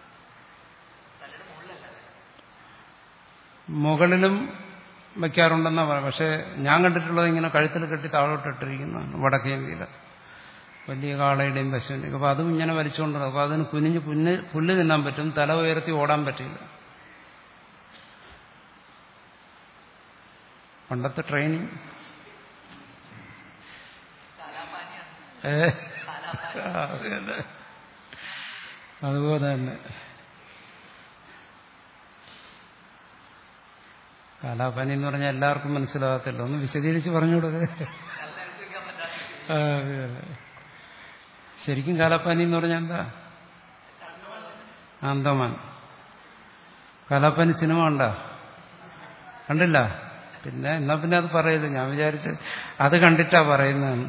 മുകളിലും വയ്ക്കാറുണ്ടെന്നാ പറയാം പക്ഷെ ഞാൻ കണ്ടിട്ടുള്ളത് ഇങ്ങനെ കഴുത്തിൽ കെട്ടി താഴോട്ടിട്ടിരിക്കുന്നതാണ് വടക്കേ ഇന്ത്യയിൽ വലിയ കാളയുടെയും പശുവിൻ്റെയും അപ്പോൾ അതും ഇങ്ങനെ വലിച്ചുകൊണ്ട് നടക്കും അപ്പോൾ അതിന് കുനിഞ്ഞ് പുല്ല് പുല്ല് തിന്നാൻ പറ്റും തല ഉയർത്തി ഓടാൻ പറ്റില്ല പണ്ടത്തെ ട്രെയിനിങ് അതുപോലെ തന്നെ കാലാപാനി എന്ന് പറഞ്ഞാൽ എല്ലാവർക്കും മനസ്സിലാകത്തില്ല ഒന്ന് വിശദീകരിച്ച് പറഞ്ഞുകൊടുക്ക ശരിക്കും കാലാപ്പാനി എന്ന് പറഞ്ഞാൽ എന്താ ആന്തമാൻ കാലാപ്പാനി സിനിമ ഉണ്ടോ കണ്ടില്ല പിന്നെ എന്നാ പിന്നെ അത് പറയരുത് ഞാൻ വിചാരിച്ച് അത് കണ്ടിട്ടാ പറയുന്നതെന്ന്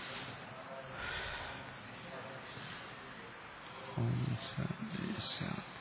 ശാന്തി ശാന്തി